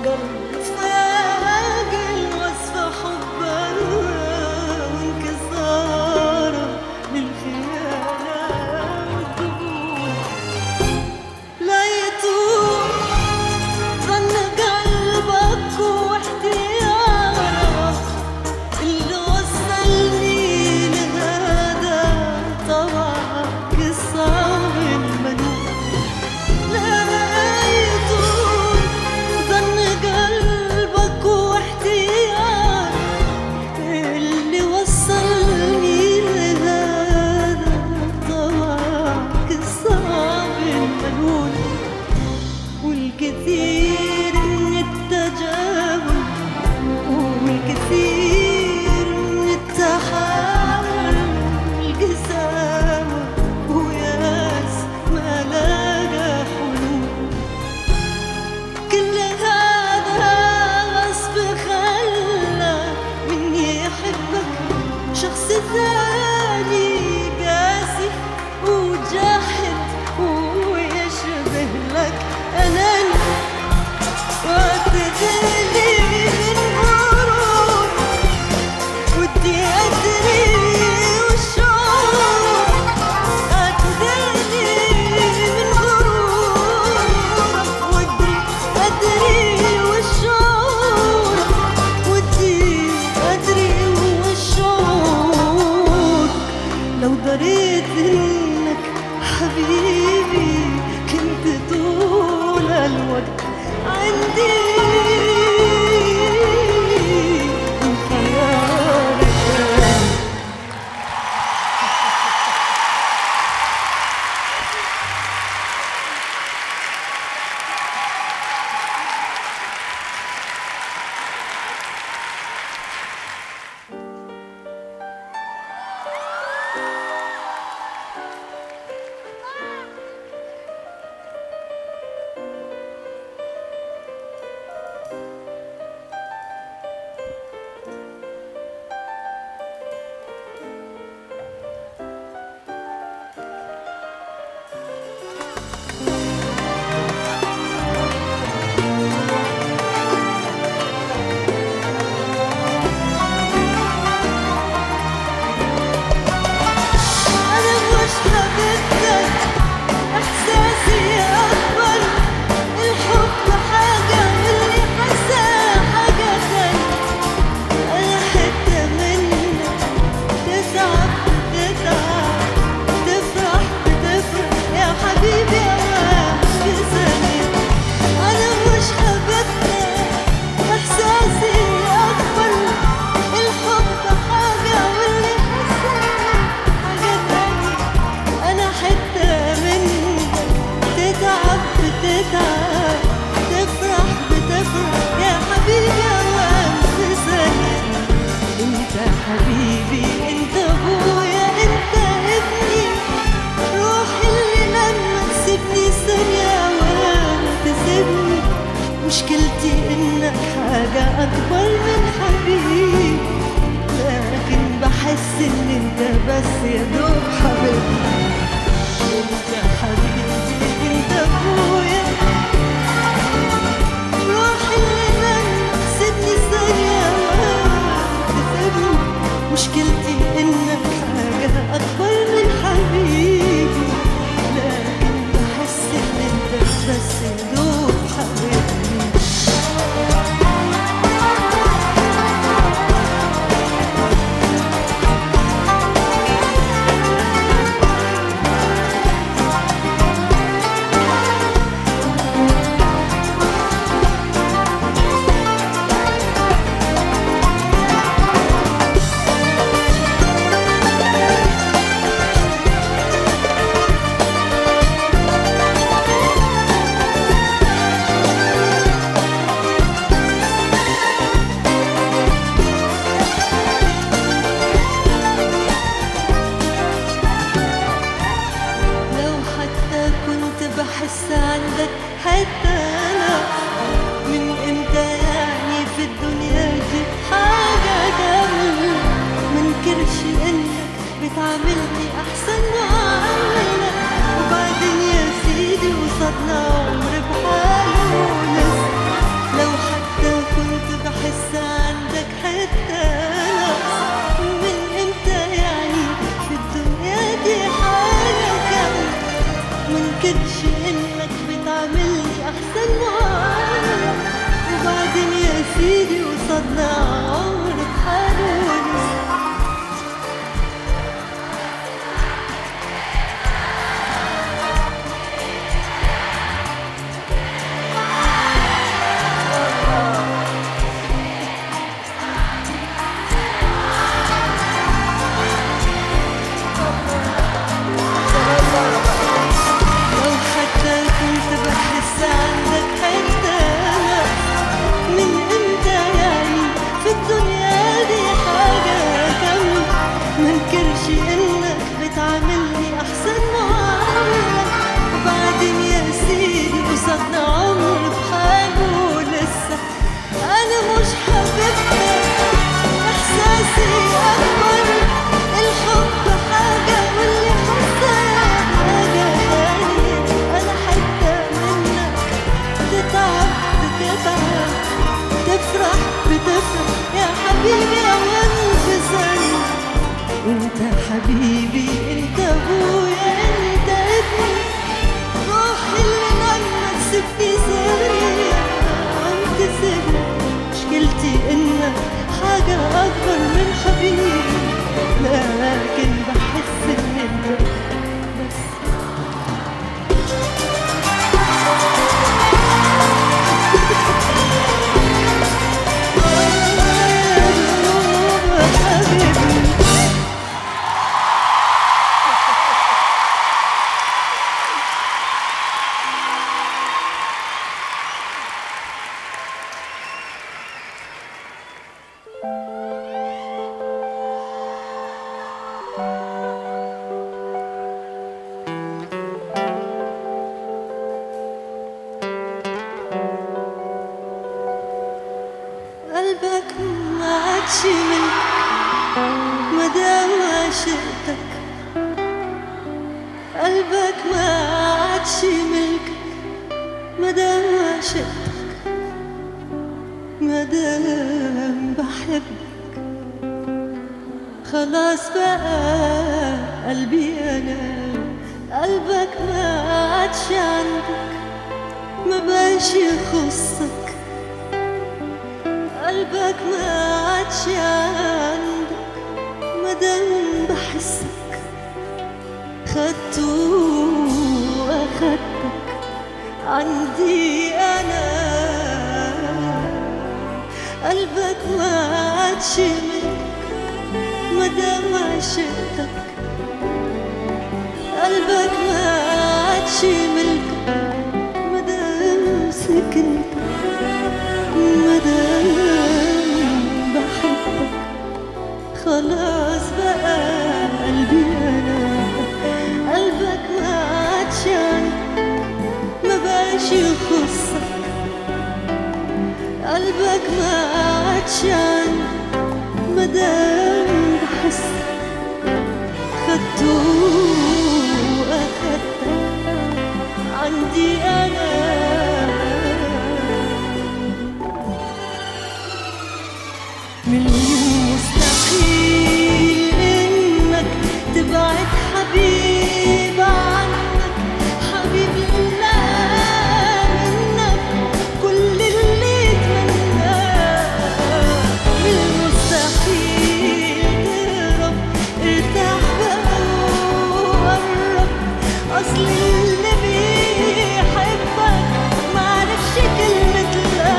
قلب فاقل وصف حبها وانكساره للخيانة والذبول لا يتوب ظن قلبك واحتيارك اللي وصلني لهذا طبعك الصعب المنون لا يطول ظن قلبك واحتيارك اللي وصلني لهذا طبعك الصعب المنون والكثير من التجاهل والكثير من التحاول القساوة وياس ما لاقى حلول كل هذا غصب خلى مني أحبك شخص ثاني قاسي وجاحد ويشبه لك أناني واعتذرلي من غرور ودي أدري والشعور أعتذرلي من غرور ودي أدري والشعور ودي أدري والشعور لو دريت إنك حبيبي كنت طول الوقت عندي خيالك أنا مش حبيبتك إحساسي أكبر الحب حاجة واللي حاساه حاجة تانية أنا حتة منك تتعب تتعب تفرح بتفرح يا حبيبي أنا في ثانية أنا مش حبيبتك إحساسي أكبر الحب حاجة واللي حاساه حاجة تانية أنا حتة منك تتعب بتتعب تفرح بتفرح يا حبيبي أوام في ثانية أنت حبيبي أنت أبويا أنت ابني روحي اللي لما تسيبني ثانية ولا تسيبني مشكلتي إنك حاجة أكبر من حبيبي لكن بحس إن أنت بس يا دوب حبيبي أنت حبيبي أنت أبويا روحي اللي لما تسيبني ثانية ولا تسيبني مشكلتي إنك حاجة أكبر من حبيبي لكن بحس إن أنت بس يا دوب حبيبي قصدنا عمر بحاله ولسه لو حتى كنت بحس عندك حتة من امتى يعني في الدنيا دي حاجة كاملة منكرش انك بتعاملني احسن معاملة وبعدين يا سيدي قصادنا عمر بحاله لسه انا مش حبيبتك احساسي اكبر الحب حاجة واللي حاساه حاجة تانية انا حتة منك تتعب بتتعب تفرح بتفرح يا حبيبي اوان في ثانية انت حبيبي انت ابويا انت ابني روحي اللي لما تسيبني ثانية عم تسيبني مشكلتي انك حاجة اكبر من حبيبي لكن بحس ان انت بس حبيبي قلبك ما عادش ملك مدام عشقتك قلبك ما عادش ملك مدام عشقتك مدام بحبك خلاص بقى قلبي انا قلبك ما عادش عندك ما بقاش يخصك قلبك ما عادش عندك مادام بحسك خدته واخدتك عندي انا قلبك ما عادش ملك مادام عشقتك قلبك ما عادش ملك مادام سكنتك مادام بحبك خلاص بقى قلبي انا قلبك ما عادش عندك ما بقاش يخصك قلبك ما عادش عندك مادام بحسك خدته واخدتك عندي انا من المستحيل انك تبعد حبيب عنك حبيب لا منك كل اللي اتمناه من المستحيل تهرب ارتاح بقى وقرب اصل اللي بيحبك معرفش كلمة لا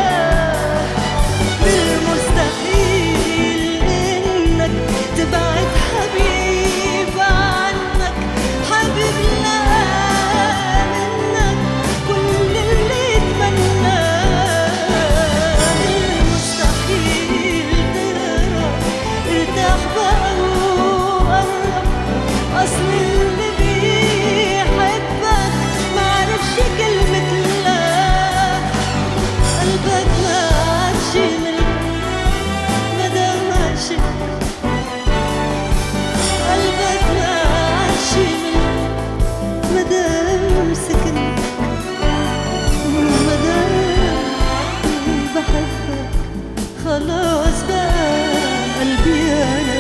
بالمستحيل انك تبعد حبيب عنك حبيب لا منك كل اللي اتمناه بالمستحيل تهرب ارتاح بقى وقرب اصل اللي بيحبك معرفش كلمة لا قلبك ما عادش ملك مادام عشق قلبك ما عادش ملك مادام سكن مادام بحبك خلاص بقى قلبي انا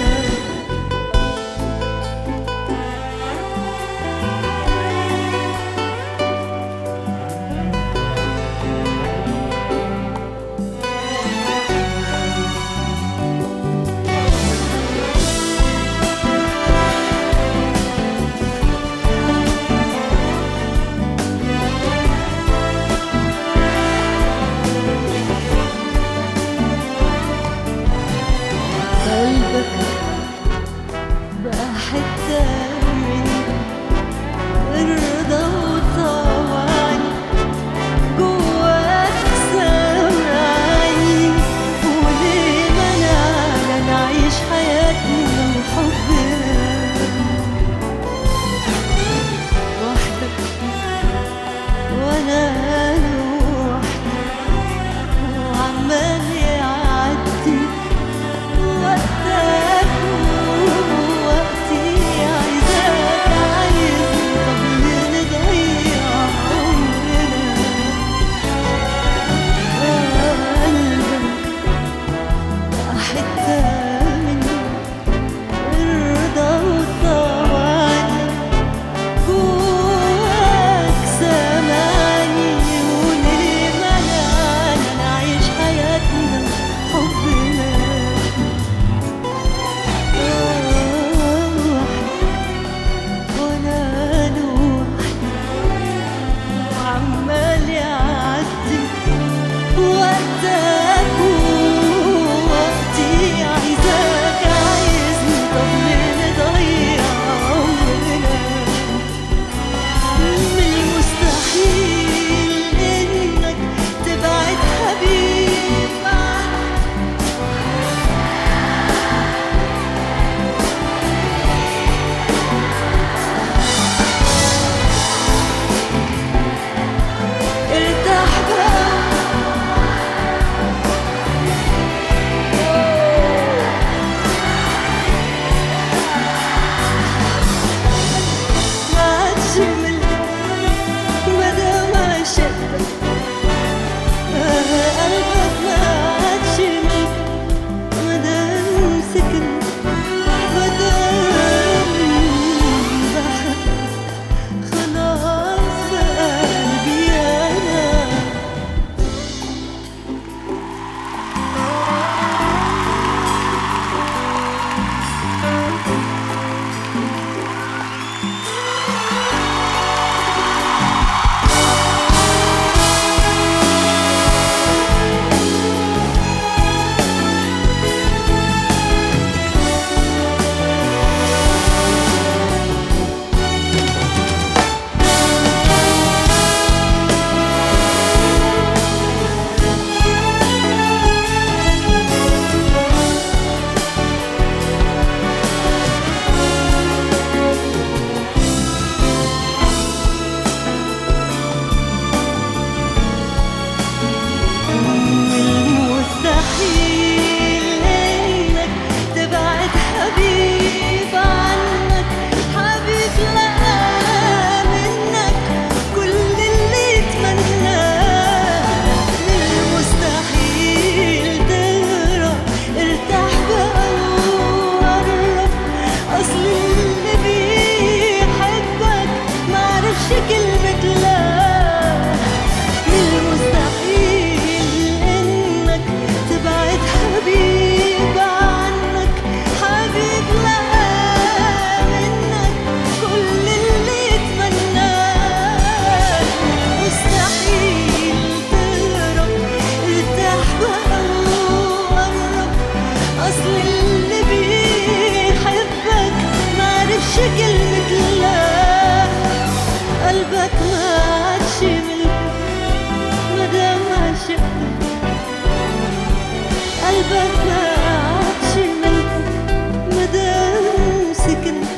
قلبك ما عادش ملكك مدام سكنت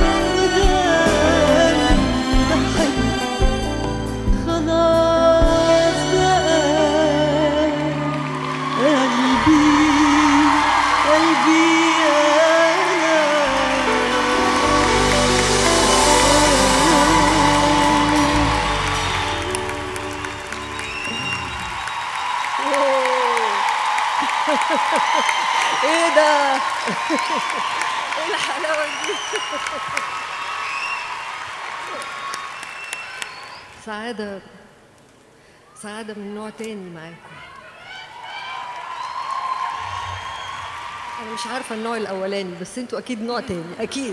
مدام بحبك خلاص بقى قلبي قلبي أنا ايه ده ايه الحلاوه دي سعاده سعاده من نوع تاني معاكم انا مش عارفه النوع الاولاني بس انتوا اكيد نوع تاني اكيد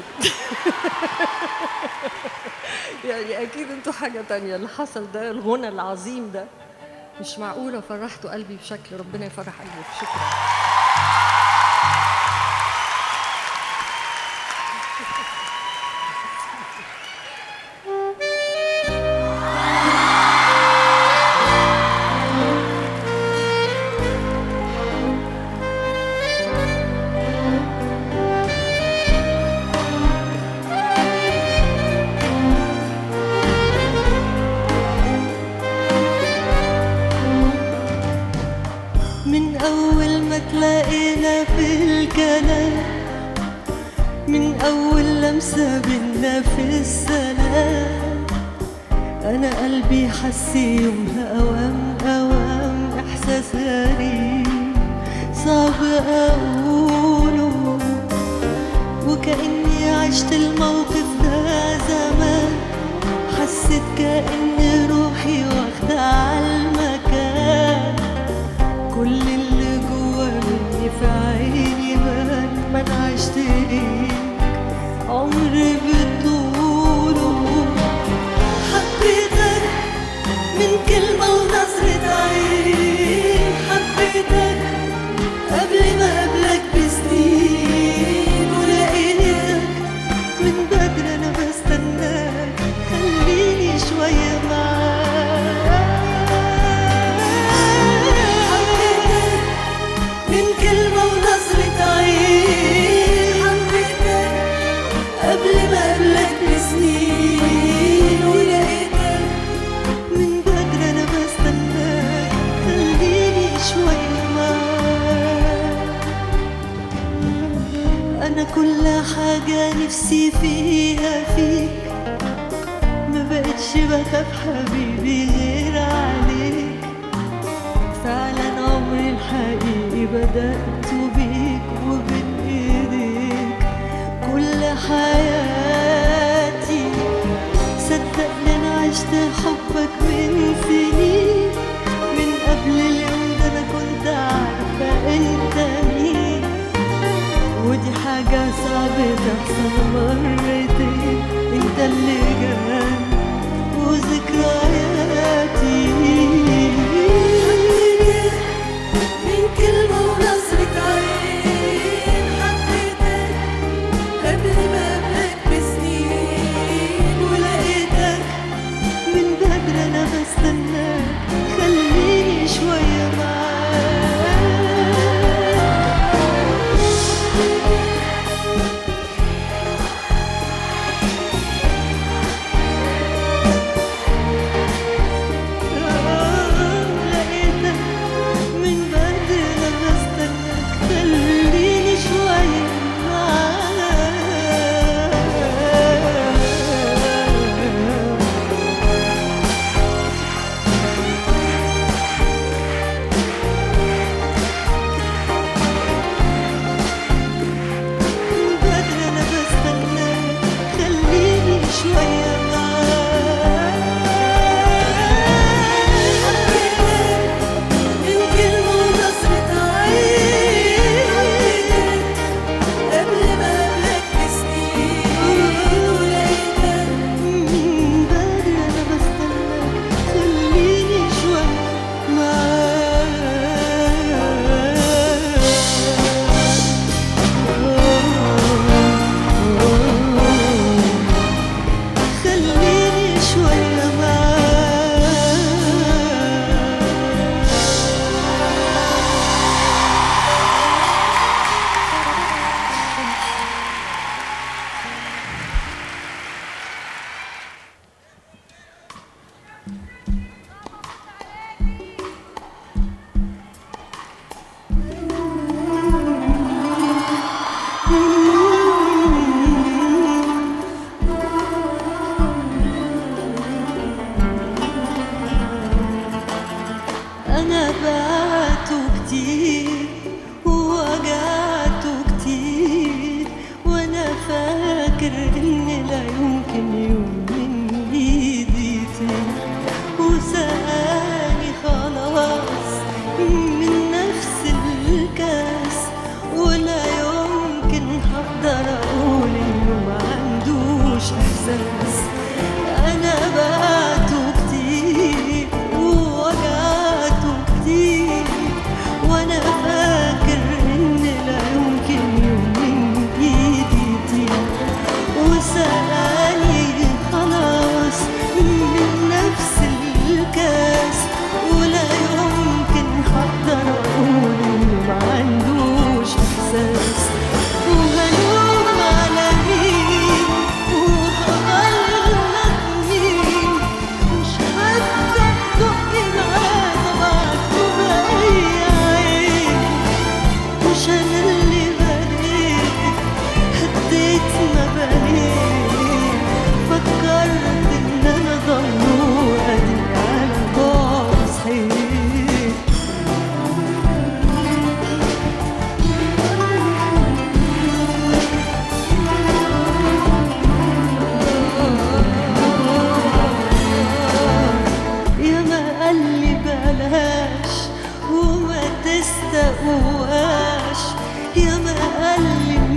يعني اكيد انتوا حاجه تانية اللي حصل ده الغنى العظيم ده مش معقوله فرحتوا قلبي بشكل ربنا يفرح قلبك شكرا من أول ما تلاقينا في الكلام من أول لمسة بينا في السلام أنا قلبي حس يومها أوام أوام إحساس غريب صعب أقوله وكأني عشت الموقف ده زمان حسيت كأن روحي واخدة عالمكان كل اللي جوا مني في عيني بان ما انا عشت ليك عمري بطوله حبيتك من كلمة ونظرة عين حبيتك قبل ما قبلك بسنين ولقيتك من بدري انا بستناك خليني شوية معاك حبيتك من كلمة ونظرة عين حبيتك قبل ما قبلك بسنين ولقيتك من بدري انا بستناك خليني شوية معاك أنا كل حاجة نفسي فيها فيك ما بقتش بخاف حبيبي غير عليك فعلا عمري الحقيقي بدأت بيك وبين ايديك كل حياتي صدقني انا عشت حبك من سنين من قبل اليوم ده انا كنت عارفة انت مين ودي حاجة صعب تحصل مرتين انت اللي جان وذكرياتي من كلمة ونظرة عين حبيتك قبل ما قبلك بسنين ولقيتك من بدري انا بستناك خليني شوية معاك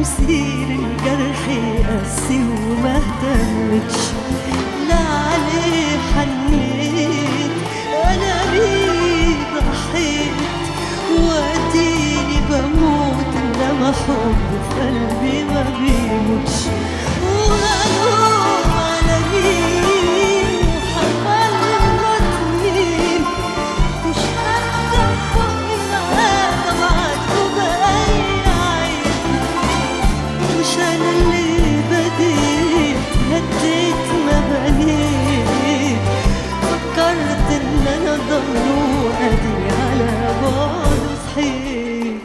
مسير الجرح قاسي وما اهتمتش لا عليه حنيت انا بيه ضحيت واديني بموت انما حب في قلبي ما بيموتش وغلوب على مين وحملت مين مش هقدر فوقي معاه طبعا بأي عين مش انا اللي بديت هديت ما بنيت فكرت ان انا ضل ادي على بعد صحيت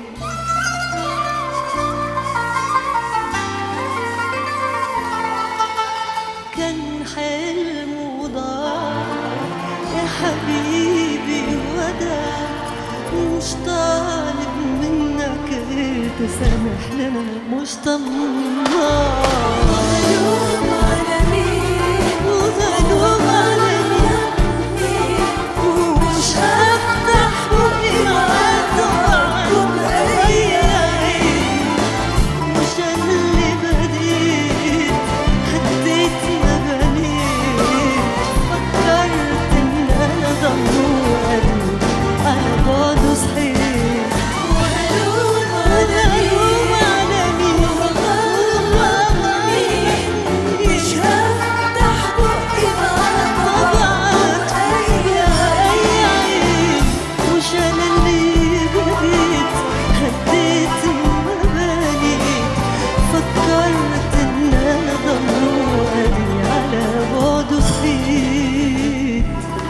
كان حلم وضاع يا حبيبي وداع مش طالب منك غير تسامحنا مش طماع غلوب على مين وغلوب على مين ومش هفتح بقي معاك طبعا بأي عين مش انا اللي بديت هديت ما بنيت فكرت ان انا ضموري على بعد صحيت وغلوب وانا على الوم مين على مين والله على مين مش هفتح بقي معاك طبعا اي اي عين مش انا اللي بديت هديت ما بنيت فكرت ان انا ضموري على بعد صحيت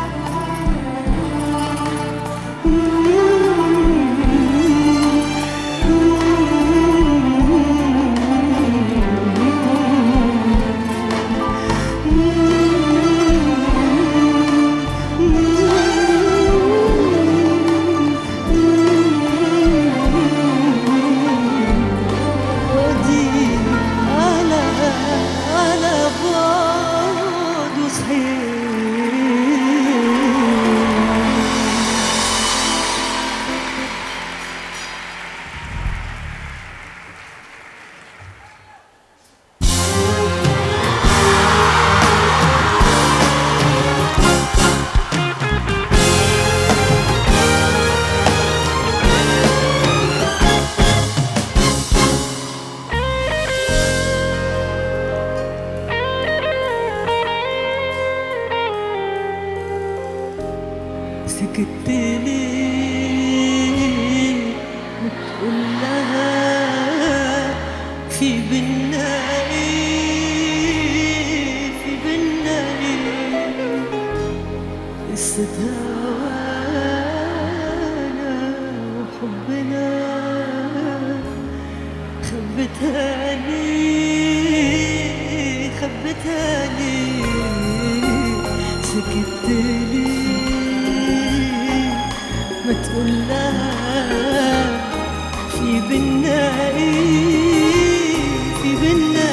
ودي على على بعد صحيح سكت ليه وتقول لها في بينا ايه في بينا ايه قصة هوانا وحبنا خبتها ليه خبتها ليه سكت ليه ما تقول لها في بينا ايه في بينا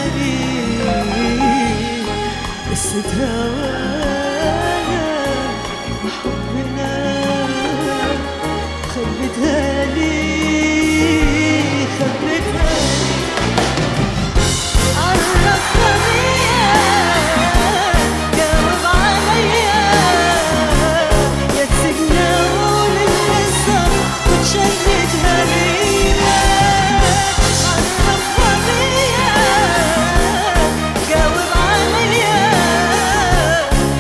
ايه قصة هوانا وحبنا خبتها ليه خبتها عرفها بيا جاوب عليا يا تسيبنا اقول القصه وتشردها بيا عرفها بيا جاوب عليا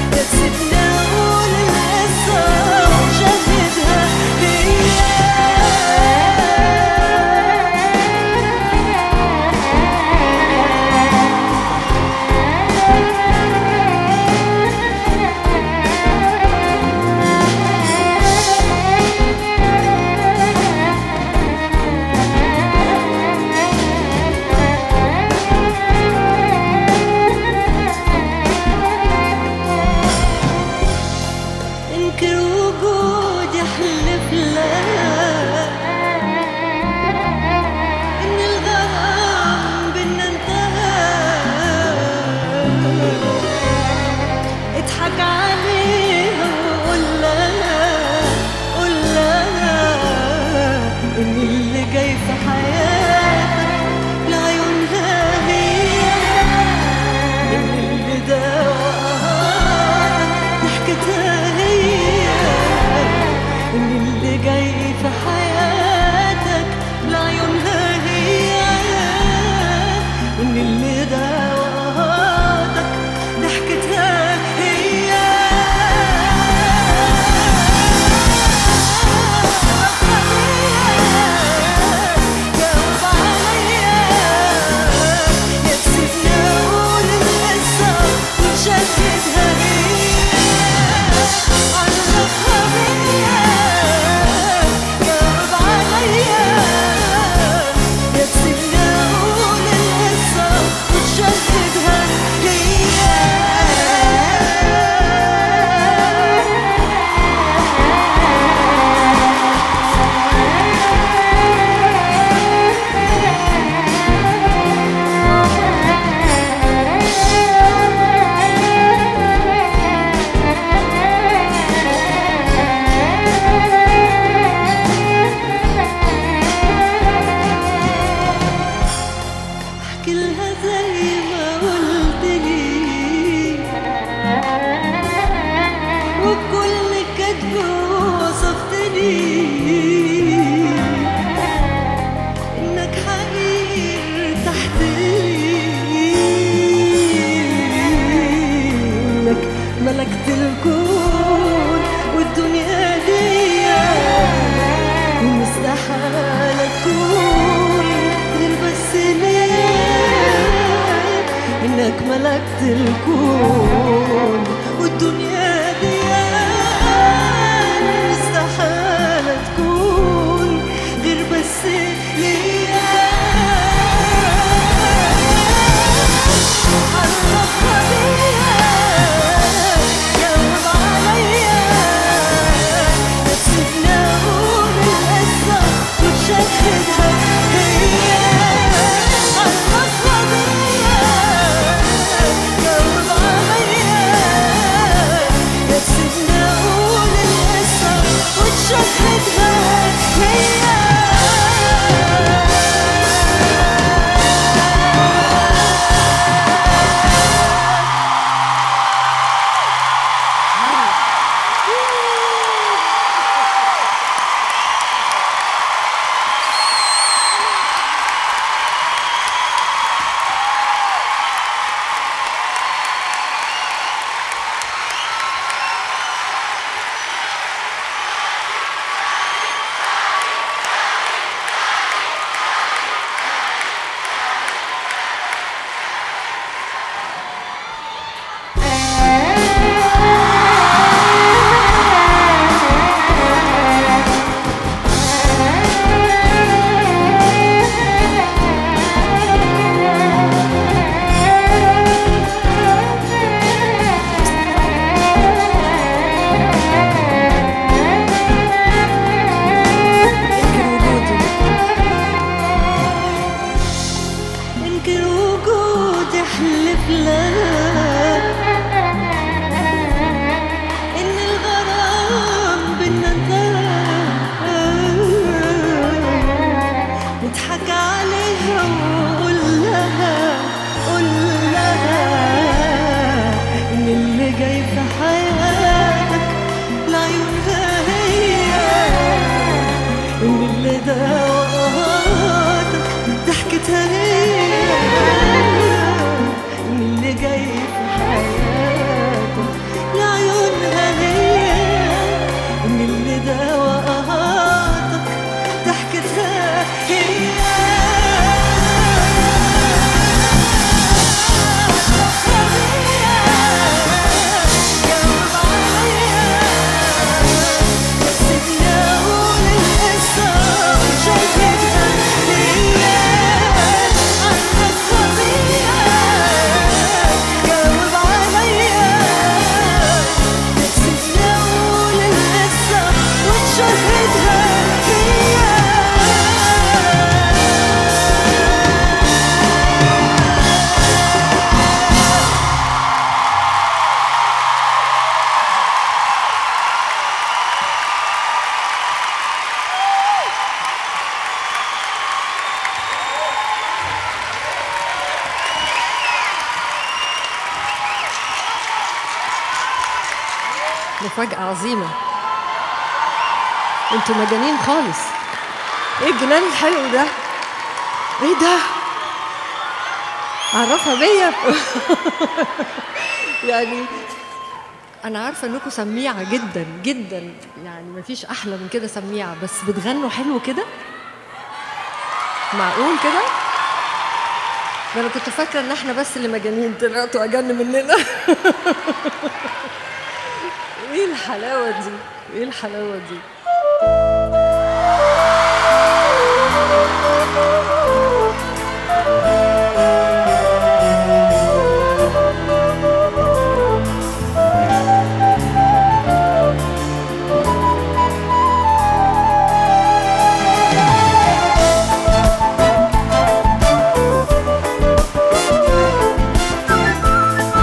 قد الكون والدنيا دي استحالة تكون غير بس ليا عرفها بيا جاوب عليا نفسنا أقول القصة وتشهدها هي عرفها بيا جاوب عليا نفسنا أقول القصة وتشهدها هي انكر وجودي انكر وجودي احلف لك ان الغرام بينا انتهى نضحك عليها وقول لها قول لها ان اللي جاي في حياتك لعيونها هي إن اللي دواءاتك ضحكتها هي إن اللي جاي في حياتك لعيونها هي إن اللي دواءاتك ضحكتها هي جاوب عليا سيبنا أقول القصة وشايفها ليا عرفها بيا جاوب عليا سيبنا أقول القصة وتشهدها فيا مفاجأة عظيمة انتوا مجانين خالص ايه الجنان الحلو ده ايه ده عرفها بيا يعني انا عارفه انكم سميعه جدا جدا يعني مفيش احلى من كده سميعه بس بتغنوا حلو كده معقول كده ده انا كنت فاكره ان احنا بس اللي مجانين طلعتوا اجن مننا ايه الحلاوه دي ايه الحلاوه دي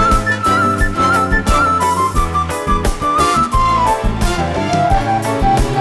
عرفها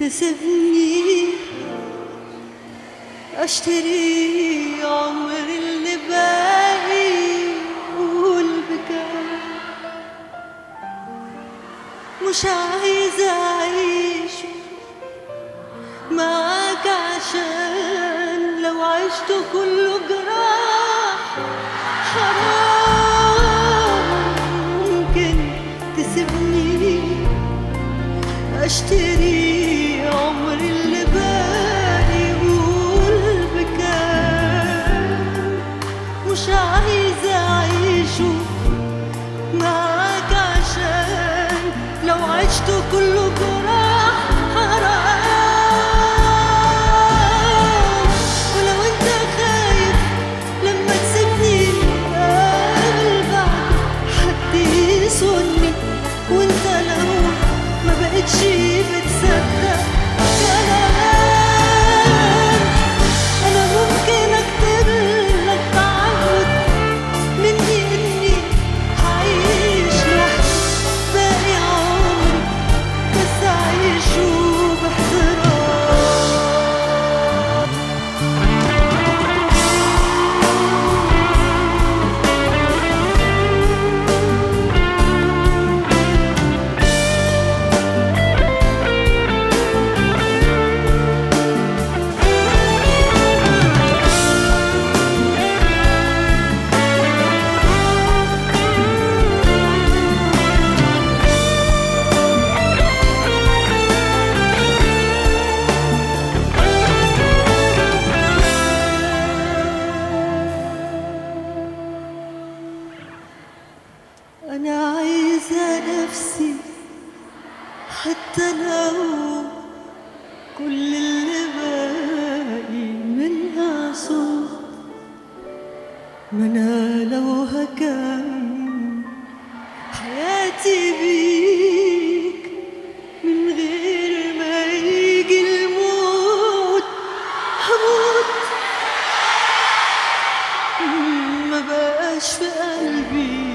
تسيبني اشتري عمر اللي باقي والبكاء مش عايزة أعيش معاك عشان لو عشت كله جراح حرام ممكن تسيبني اشتري عمر اللي باقي والبكاء مش عايزة أعيشه معاك عشان لو عشت كله جراح حرام ولو انت خايف لما تسيبني قابل بعد حد يسني وانت لو ما بقتش بتصدق كلام انا ممكن اكتب لك تعهد مني اني هعيش لوحدي باقي عمري بس اعيشه باحترام أنا عايزة نفسي حتى لو كل اللي باقي منها صوت ما أنا لو هكمل حياتي بيك من غير ما يجي الموت هموت ما بقاش في قلبي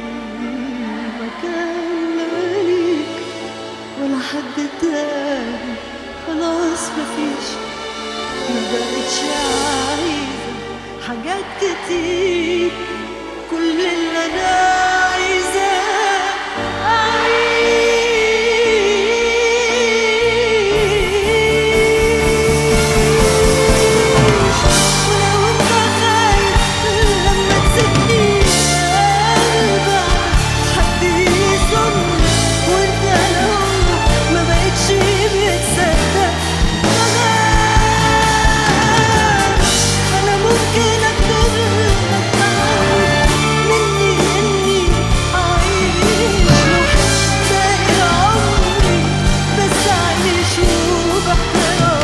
مكان لا ليك ولا حد تاني خلاص مفيش ما بقتش عايزة حاجات كتير كل اللي أنا عايزاه أعيش ولو انت خايف لما تسيبني قلبك حد يصمم وانت لو ما بقتش بتصدق كمان انا ممكن اكتب لك تعهد مني اني اعيش لوحدي باقي عمري بس اعيشه باحترام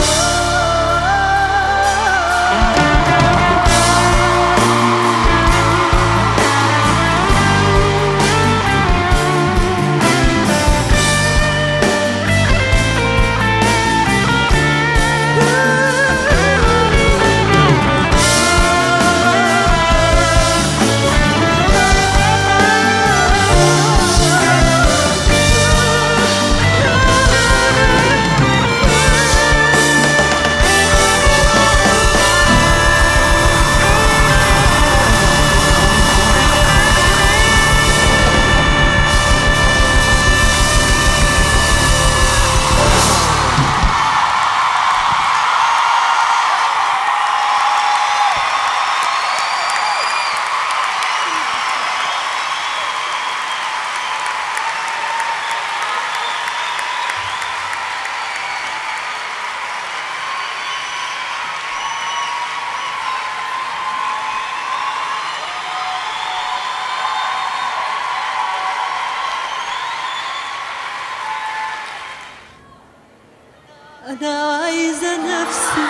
أنا عايزة نفسي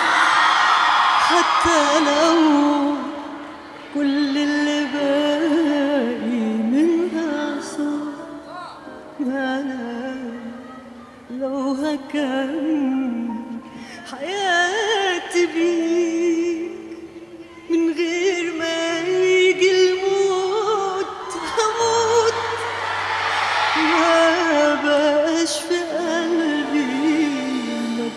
حتى لو كل اللي باقي منها صوت أنا لو هكمل حياتي بيك من غير ما يجي الموت هموت ما بقاش في قلبي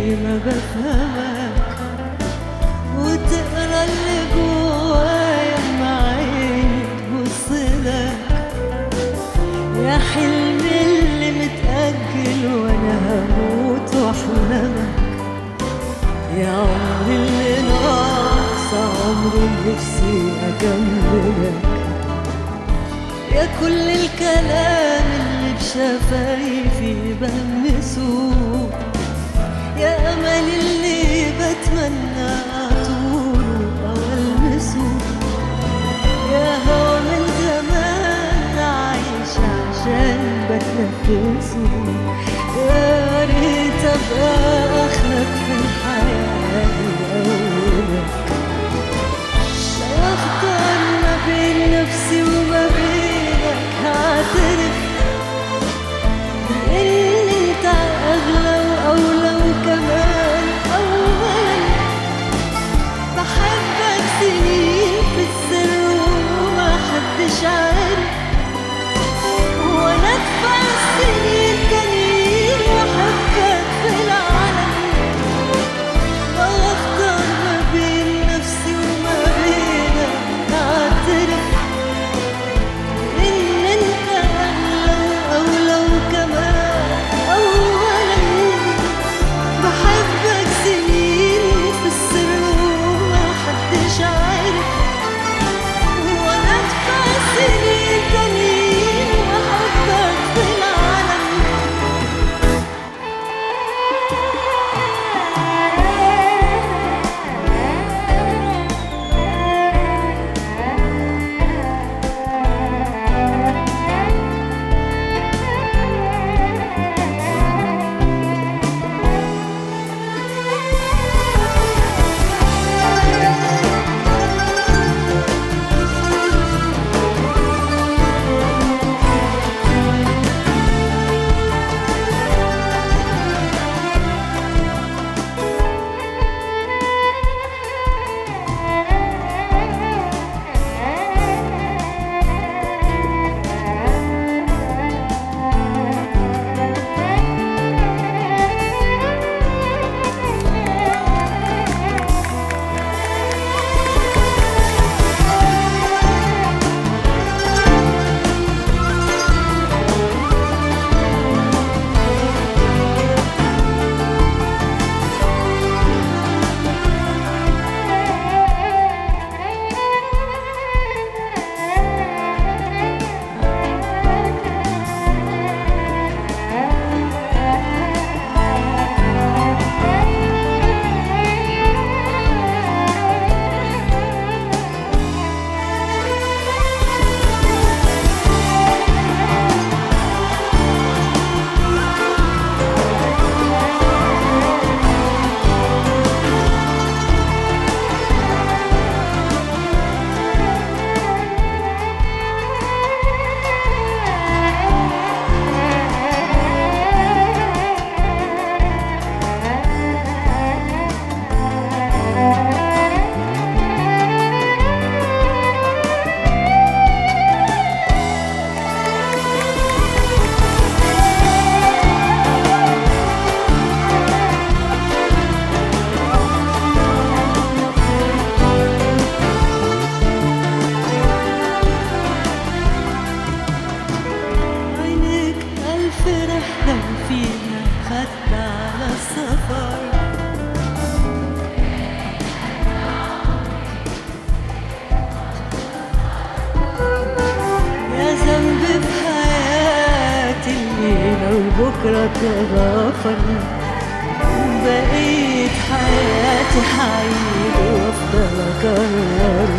ما بفهمك وتقرا اللي جوايا مع عيني تبصلك يا حلمي اللي متأجل وانا هموت واحلمك يا عمري اللي ناقص عمري نفسي اكملك يا كل الكلام اللي بشفايفي بلمسه يا امل اللي بتمنى اطوله او المسه يا هوا من زمان عايش عشان بتنفسه يا ريت ابقى اخرك في الحياه اولك لا اختار ما بين نفسي وما بينك هعترف ان انت اغلى واولى وكمان اولا بحبك سنين في السر وما حدش عارف وانا ادفع سنين تانيين واحبك في العالم واختار ما بين نفسي وما بينك اعترف ان انت اغلى واولى وكمان اولا بحبك سنين في السر وما حدش عارف وانا ادفع سنين تانيين واحبك في العالم عينيك ألف رحلة وفيها خدت على السفر يا ذنب في حياتي اللي لو بكرة تغفر بقيت حياتي حعيد وافضل اكرر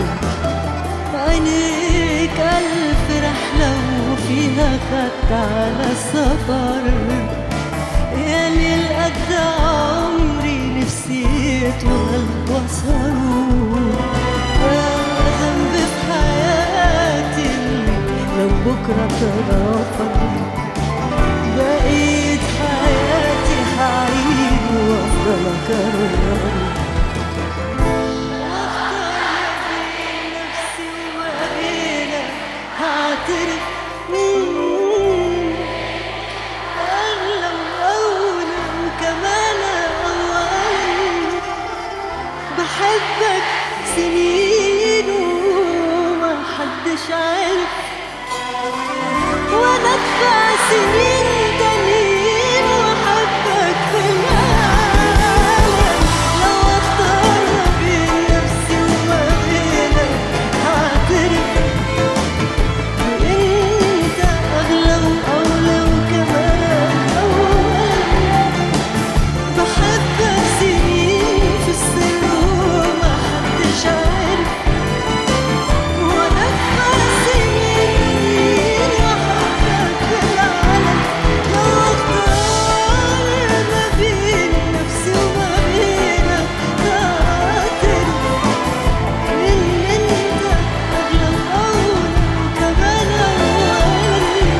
عينيك ألف رحلة وفيها خدت على السفر يا ليل قد عمري نفسي يطول واسهره يا ذنب في حياتي لو بكرة تغفر بقيت حياتي حعيد وافضل اكرر نفسي وما بينك هعترف مم. أغلى وأولى وكمان أول وندفع سنين تانيين واحبك في العالم لو اختار ما بين نفسي وما بينك هعترف انت اغلى واولى وكمان اولى بحبك سنين في السر وما حدش عارف وانا سنين واحبك في العالم لو اختار ما بين نفسي وما بينك تعترف ان انت اغلى واولى وكمان اولى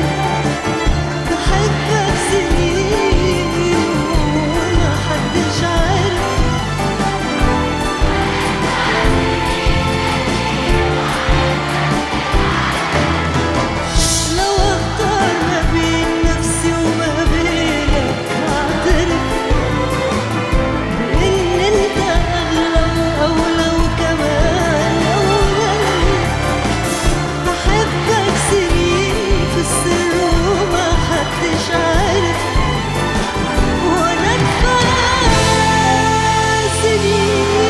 بحبك سنين وما حدش عارف لو اختار ما بين نفسي وما بينك هعترف بان انت اغلى واولى وكمان اولى بحبك سنين في السر وما حدش عارف وانا كفايه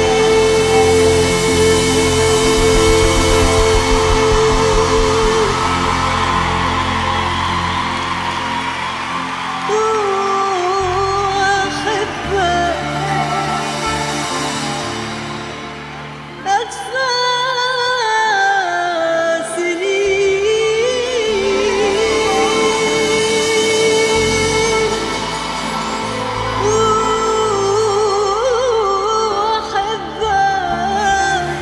سنين وأحبك أدفع سنين وأحبك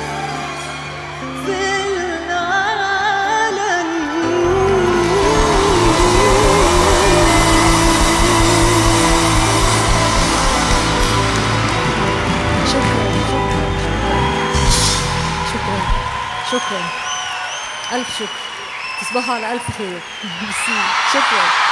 في العالم شكرا شكرا شكرا ألف شكر تصبحوا على ألف خير ميرسي. شكرا